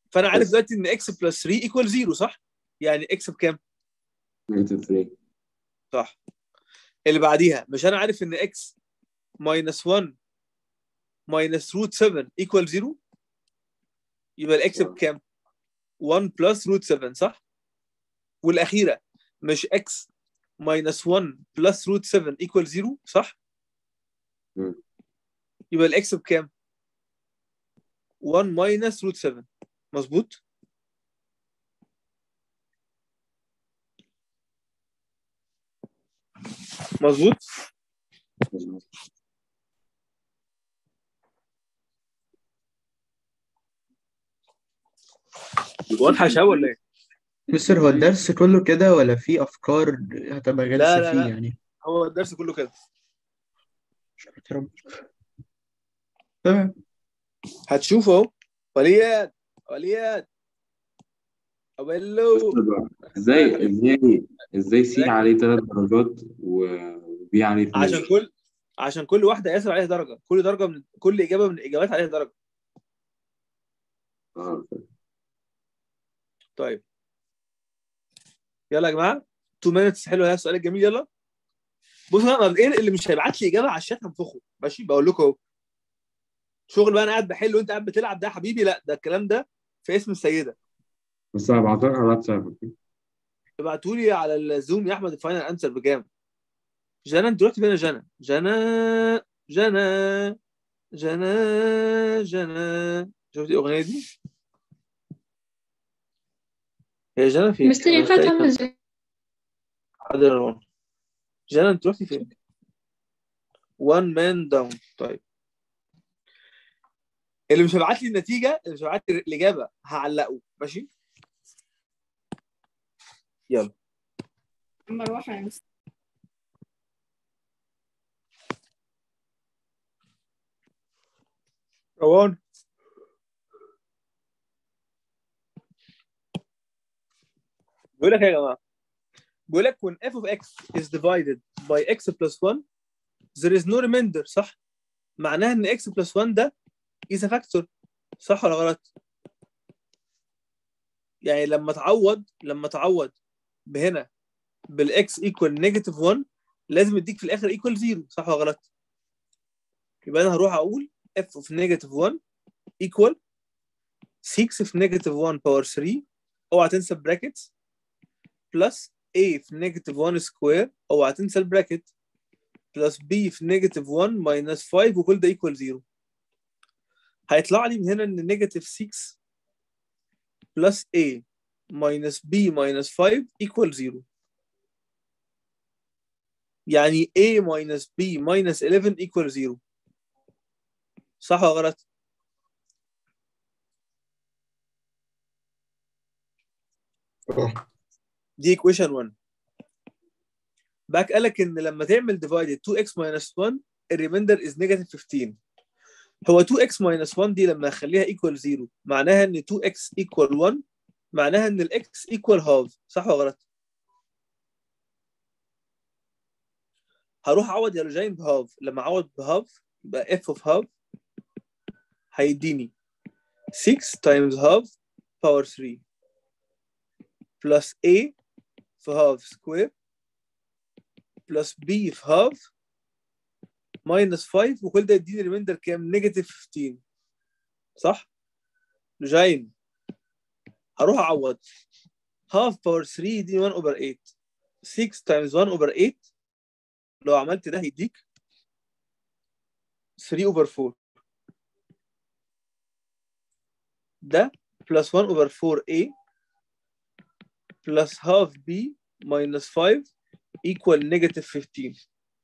فانا عارف دلوقتي ان اكس بلس 3 ايكوال 0 صح؟ يعني اكس بكام؟ نيجاتيف 3 صح اللي بعديها مش انا عارف ان اكس ماينس 1 ماينس روت 7 ايكوال 0 يبقى الاكس بكام؟ 1 بلس روت 7 صح؟ والاخيره مش اكس ماينس 1 بلس روت 7 ايكوال 0 صح؟ مم. يبقى الاكس بكام؟ 1 ماينس روت 7 مظبوط؟ مظبوط؟ واضحه يا شباب ولا ايه؟ مستر هو الدرس كله كده ولا في أفكار هتبقى لا غلسة لا فيه لا يعني هو الدرس كله كده تمام هتشوف اهو وليد وليد أبلو ازاي ازاي ازاي سي عليه ثلاث درجات وبي عليه اثنين عشان كل عشان كل واحده ياسر عليها درجه كل درجه من كل اجابه من الاجابات عليها درجه اه طيب يلا يا جماعه 2 minutes حلو هذا السؤال الجميل يلا بصوا انا مبدئيا اللي مش هيبعت لي اجابه على الشات هنفخه ماشي بقول لكم اهو شغل بقى انا قاعد بحل وانت قاعد بتلعب ده يا حبيبي لا ده الكلام ده في اسم السيده بس هبعتها على الواتساب ابعتوا لي على الزوم يا احمد الفاينل انسر بكام جنى انت رحت فين يا جنى جنى جنى جنى جنى شفتي الاغنيه دي هي جنى فين مستر أنا ينفع مش لاقي تعمل كام. ازاي؟ حاضر يا روان جنى انت رحتي فين وان مان داون طيب اللي مش هيبعت لي النتيجه اللي مش هيبعت لي الاجابه هعلقه ماشي يلا مروحة يا مستر روان بيقول لك إيه يا جماعه بيقول لك when f of x is divided by x plus 1 there is no remainder صح معناها ان x plus 1 ده is a factor صح ولا غلط يعني لما تعوض لما تعوض بهنا بالاكس equal negative 1 لازم يديك في الاخر equal 0 صح ولا غلط يبقى انا هروح اقول f of negative 1 equal 6 في negative 1 power 3 اوعى تنسى brackets plus a في negative 1 square اوعى تنسى البراكت plus b في negative 1 minus 5 وكل ده equal 0 هيطلع لي من هنا ان negative 6 plus a minus b minus 5 equal 0 يعني a minus b minus 11 equal 0 صح ولا غلط؟ اه دي equation 1 باك قال لك ان لما تعمل divided 2x minus 1 الريميندر is negative 15 هو 2x minus 1 دي لما اخليها equal 0 معناها ان 2x equal 1 معناها ان الاكس equal half صح ولا غلط؟ هروح اعوض يا رجاين بهاف لما اعوض بهاف يبقى f of half هيديني 6 times half power 3 plus a في half square plus b في half minus 5 وكل ده يديني ريميندر كام؟ نيجاتيف 15 صح؟ جاين هروح اعوض half power 3 يديني 1 over 8 6 times 1 over 8 لو عملت ده هيديك 3 over 4 ده plus 1 over 4a plus half b minus 5 equal negative 15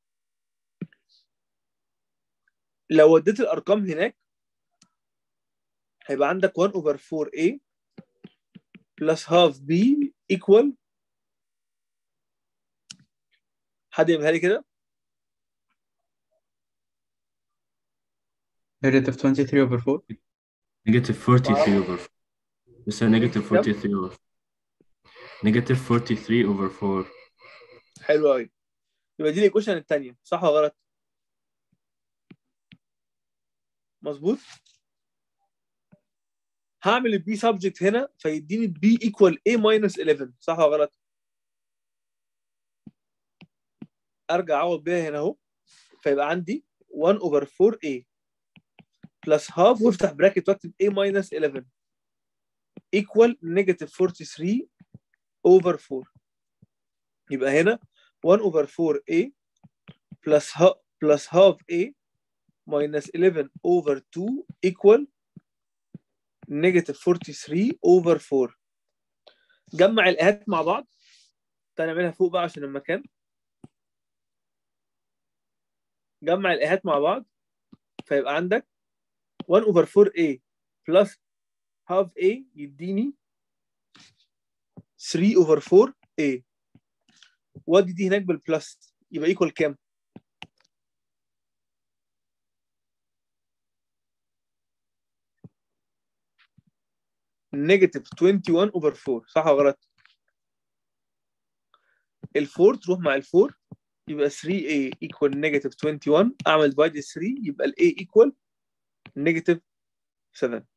لو وديت الارقام هناك هيبقى عندك 1 over 4a plus half b equal حد يعملها لي كده negative 23 over 4 نيجاتيف 43 over 4 بس نيجاتيف 43 over نيجاتيف 43 over 4 حلو قوي يبقى دي الايكويشن الثانيه صح ولا غلط مظبوط هعمل البي سبجكت هنا فيديني بي ايكوال a ماينس 11 صح ولا غلط؟ ارجع اعوض بيها هنا اهو فيبقى عندي 1 اوفر 4 a بلس هاف وافتح براكت واكتب a ماينس 11 ايكوال نيجاتيف 43 اوفر 4 يبقى هنا 1 اوفر 4 a بلس ها بلس هاف a minus 11 over 2 equal negative 43 over 4 جمع الآيات مع بعض تعالى نعملها فوق بقى عشان المكان جمع الآيات مع بعض فيبقى عندك 1 over 4a plus half a يديني 3 over 4a ودي دي هناك بالبلس يبقى ايكوال كام؟ نيجاتيف 21 اوفر 4 صح ولا غلط؟ ال4 تروح مع ال4 يبقى 3a equal نيجاتيف 21 اعمل ديفايد 3 يبقى ال a equal نيجاتيف 7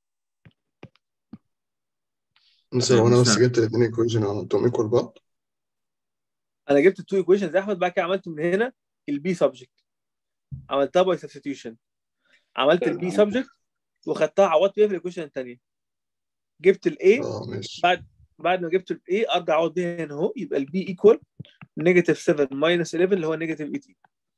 بس هو انا بس جبت الاثنين ايكويشن وعملتهم ايكوال بعض انا جبت التو ايكويشنز يا احمد بعد كده عملت من هنا البي سبجكت عملتها باي سبستيوشن عملت البي سبجكت وخدتها عوضت بيها في الايكويشن الثانيه جبت الاي اه ماشي بعد بعد ما جبت الاي ارجع اعوض بيها هنا اهو يبقى البي ايكوال نيجاتيف 7 ماينس 11 اللي هو نيجاتيف 18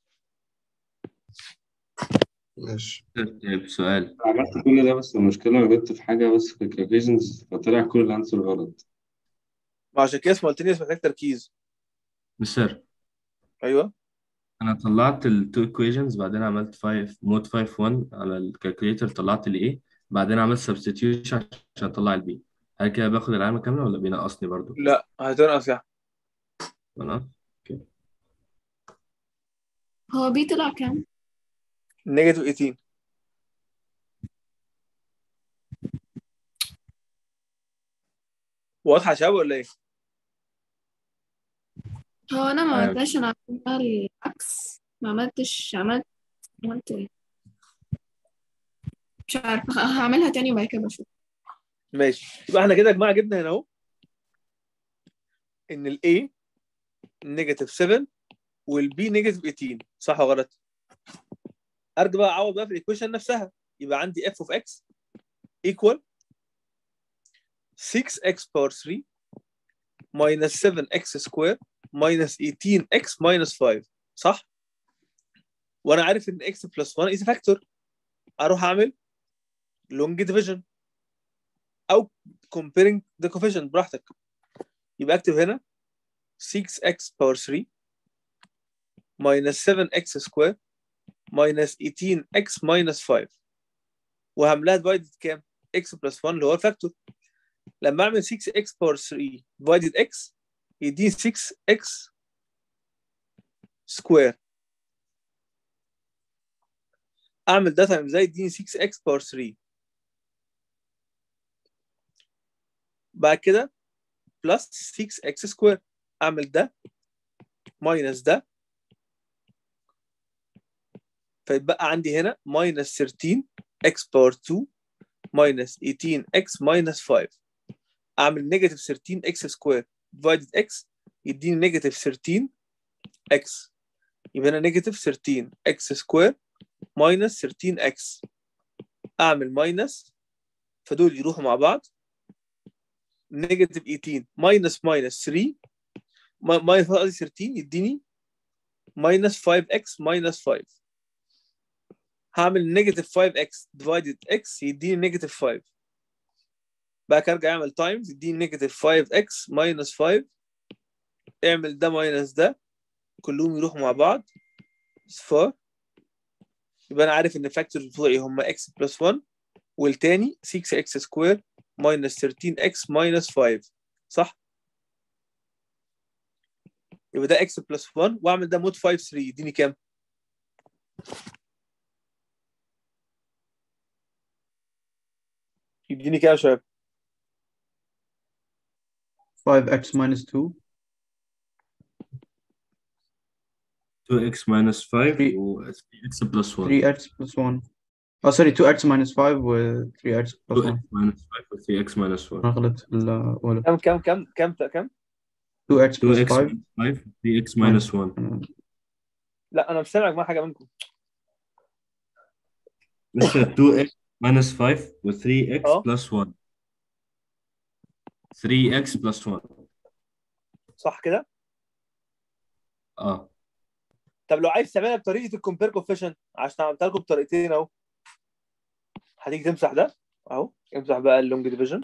ماشي طيب سؤال عملت كل ده بس المشكلة أنا جبت في حاجة بس في الكالكوليشنز فطلع كل الأنسر غلط وعشان كده سمالتينيوس محتاج تركيز مستر ايوه انا طلعت ال two equations بعدين عملت 5 مود 5 1 على الكالكوليتر طلعت ال A بعدين عملت substitution عشان اطلع ال B هل كده باخد العلامة كاملة ولا بينقصني برضو؟ لا هتنقص يعني انا هو بي طلع كام؟ نيجاتيف 18 واضحه يا شباب ولا ايه؟ هو انا ما أيوة. عملتهاش انا عملتها العكس ما عملتش عملت عملت ايه مش عارفة ه- هعملها تاني وبعد كده بشوف ماشي يبقى احنا كده يا جماعه جبنا هنا اهو ان ال A نيجاتيف 7 وال B نيجاتيف 18 صح ولا غلط؟ ارجع بقى اعوض بقى في الايكويشن نفسها يبقى عندي f of x equal 6x power 3 minus 7x square minus 18x minus 5 صح؟ وانا عارف ان x plus 1 is a factor اروح اعمل long division او comparing the coefficient براحتك يبقى اكتب هنا 6x power 3 minus 7x square minus 18x minus 5 وهعملها divided كام؟ x plus 1 اللي هو الفاكتور لما اعمل 6x power 3 divided x يديني 6x square اعمل ده تايم ازاي يديني 6x power 3 بعد كده بلس 6x سكوير اعمل ده ماينس ده فيتبقى عندي هنا ماينس 13 x باور 2 ماينس 18 x ماينس 5 اعمل نيجاتيف 13 x سكوير ديفايدد x يديني نيجاتيف 13 x يبقى هنا نيجاتيف 13 x سكوير ماينس 13 x اعمل ماينس فدول يروحوا مع بعض نيجاتيف 18 ماينس ماينس 3 ماينس قصدي 13 يديني ماينس 5x ماينس 5 هعمل نيجاتيف 5x ديفايدد x يديني نيجاتيف 5 بعد كده ارجع اعمل تايمز يديني نيجاتيف 5x ماينس 5 اعمل ده ماينس ده كلهم يروحوا مع بعض صفار يبقى انا عارف ان الفاكتورز بتوعي هم x بلس 1 والتاني 6x سكوير ماينس 13x ماينس 5 صح؟ يبقى ده x بلس 1 واعمل ده مود 5 3 يديني كام؟ يديني كام يا شباب؟ 5x minus 2 2x minus 5 و 3x plus 1 3x plus 1 اه سوري 2x minus 5 و 3x plus 1 2x minus 5 و 3x minus 1 انا غلطت في الأولى كم كم كم كم كم 2x plus 2x 5 minus 5 3x minus 1 لا انا مش سامع يا جماعه حاجه منكم مستر 2x minus 5 و 3x اه plus 1 3x plus 1 صح كده اه طب لو عايز تعملها بطريقه الكومبير كوفيشنت عشان عملتها لكم بطريقتين اهو هتيجي تمسح ده اهو امسح بقى اللونج ديفيجن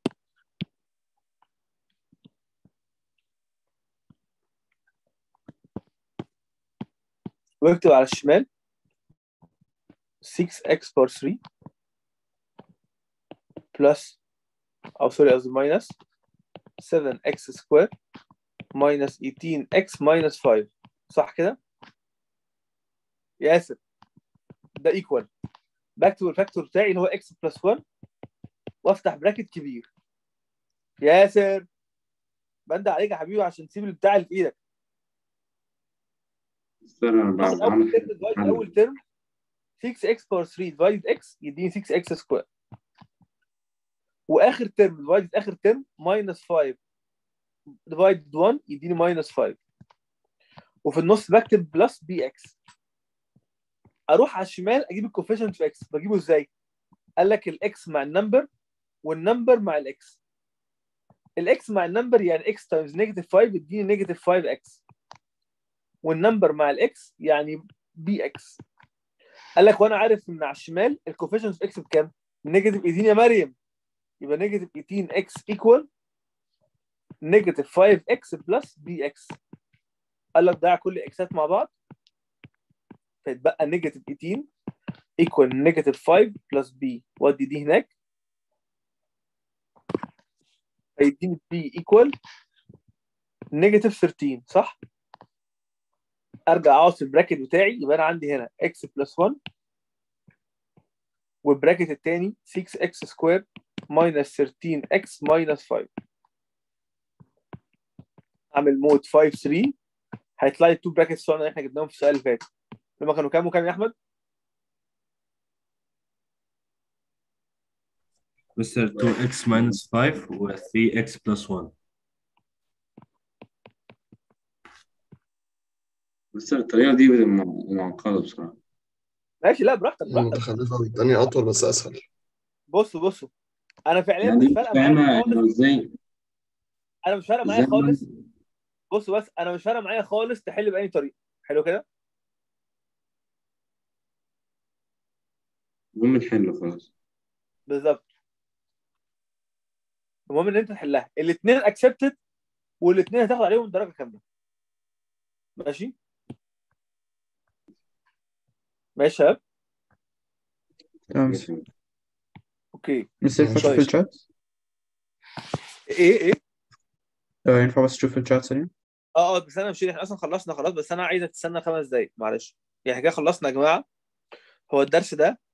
واكتب على الشمال 6x بار 3 بلس او سوري قصدي ماينس 7x سكوير ماينس 18x ماينس 5 صح كده؟ ياسر ده ايكوال بكتب الفاكتور بتاعي اللي هو x بلس 1 وافتح براكت كبير ياسر بند عليك يا حبيبي عشان تسيب البتاع اللي في ايدك مستر انا تاخد بعمل اول ترم ديفايد اول ترم 6x باور 3 ديفايد x يديني 6x سكوير واخر ترم ديفايد اخر ترم ماينس 5 ديفايد 1 يديني ماينس 5 وفي النص بكتب بلس بي اكس اروح على الشمال اجيب الكوفيشنت في اكس بجيبه ازاي؟ قال لك الاكس مع النمبر والنمبر مع الاكس الاكس مع النمبر يعني اكس تايمز نيجاتيف 5 يديني نيجاتيف 5 اكس والنمبر مع الاكس يعني بي اكس قال لك وانا عارف ان على الشمال الكوفيشنت في اكس بكام؟ نيجاتيف 18 يا مريم يبقى نيجاتيف 18 اكس ايكوال نيجاتيف 5 اكس بلس بي اكس قال لك ضيع كل اكسات مع بعض فيتبقى نيجاتيف 18 ايكوال نيجاتيف 5 بلس بي ودي دي هناك فيديني بي ايكوال نيجاتيف 13 صح؟ ارجع اقعد في البراكت بتاعي يبقى انا عندي هنا اكس بلس 1 والبراكت الثاني 6 اكس سكوير ماينس 13 اكس ماينس 5 اعمل مود 5 3 هيطلع لي التو براكتس بتوعنا اللي احنا جبناهم في السؤال اللي فات لما كانوا كام وكام يا احمد؟ مستر 2x minus 5 و 3x plus 1 مستر الطريقة دي بتبقى معقدة بصراحة ماشي لا براحتك براحتك متخلفة أوي التانية أطول بس أسهل بصوا بصوا انا فعليا يعني مش مش فارقه معايا فاهمة خالص إنه إزاي انا مش فارقه معايا إزاي خالص مثلا بصوا بس انا مش فارقه معايا خالص تحل باي طريقه حلو كده المهم نحله خلاص بالظبط المهم ان انت تحلها الاثنين اكسبتد والاثنين هتاخد عليهم درجه كامله ماشي ماشي يا شباب تمام اوكي مستر ينفع تشوف طيب الشات؟ ايه ايه آه، ينفع بس تشوف الشات ثانية؟ اه اه بس انا مش احنا اصلا خلصنا خلاص بس انا عايزك تستنى خمس دقايق معلش يعني كده خلصنا يا جماعه هو الدرس ده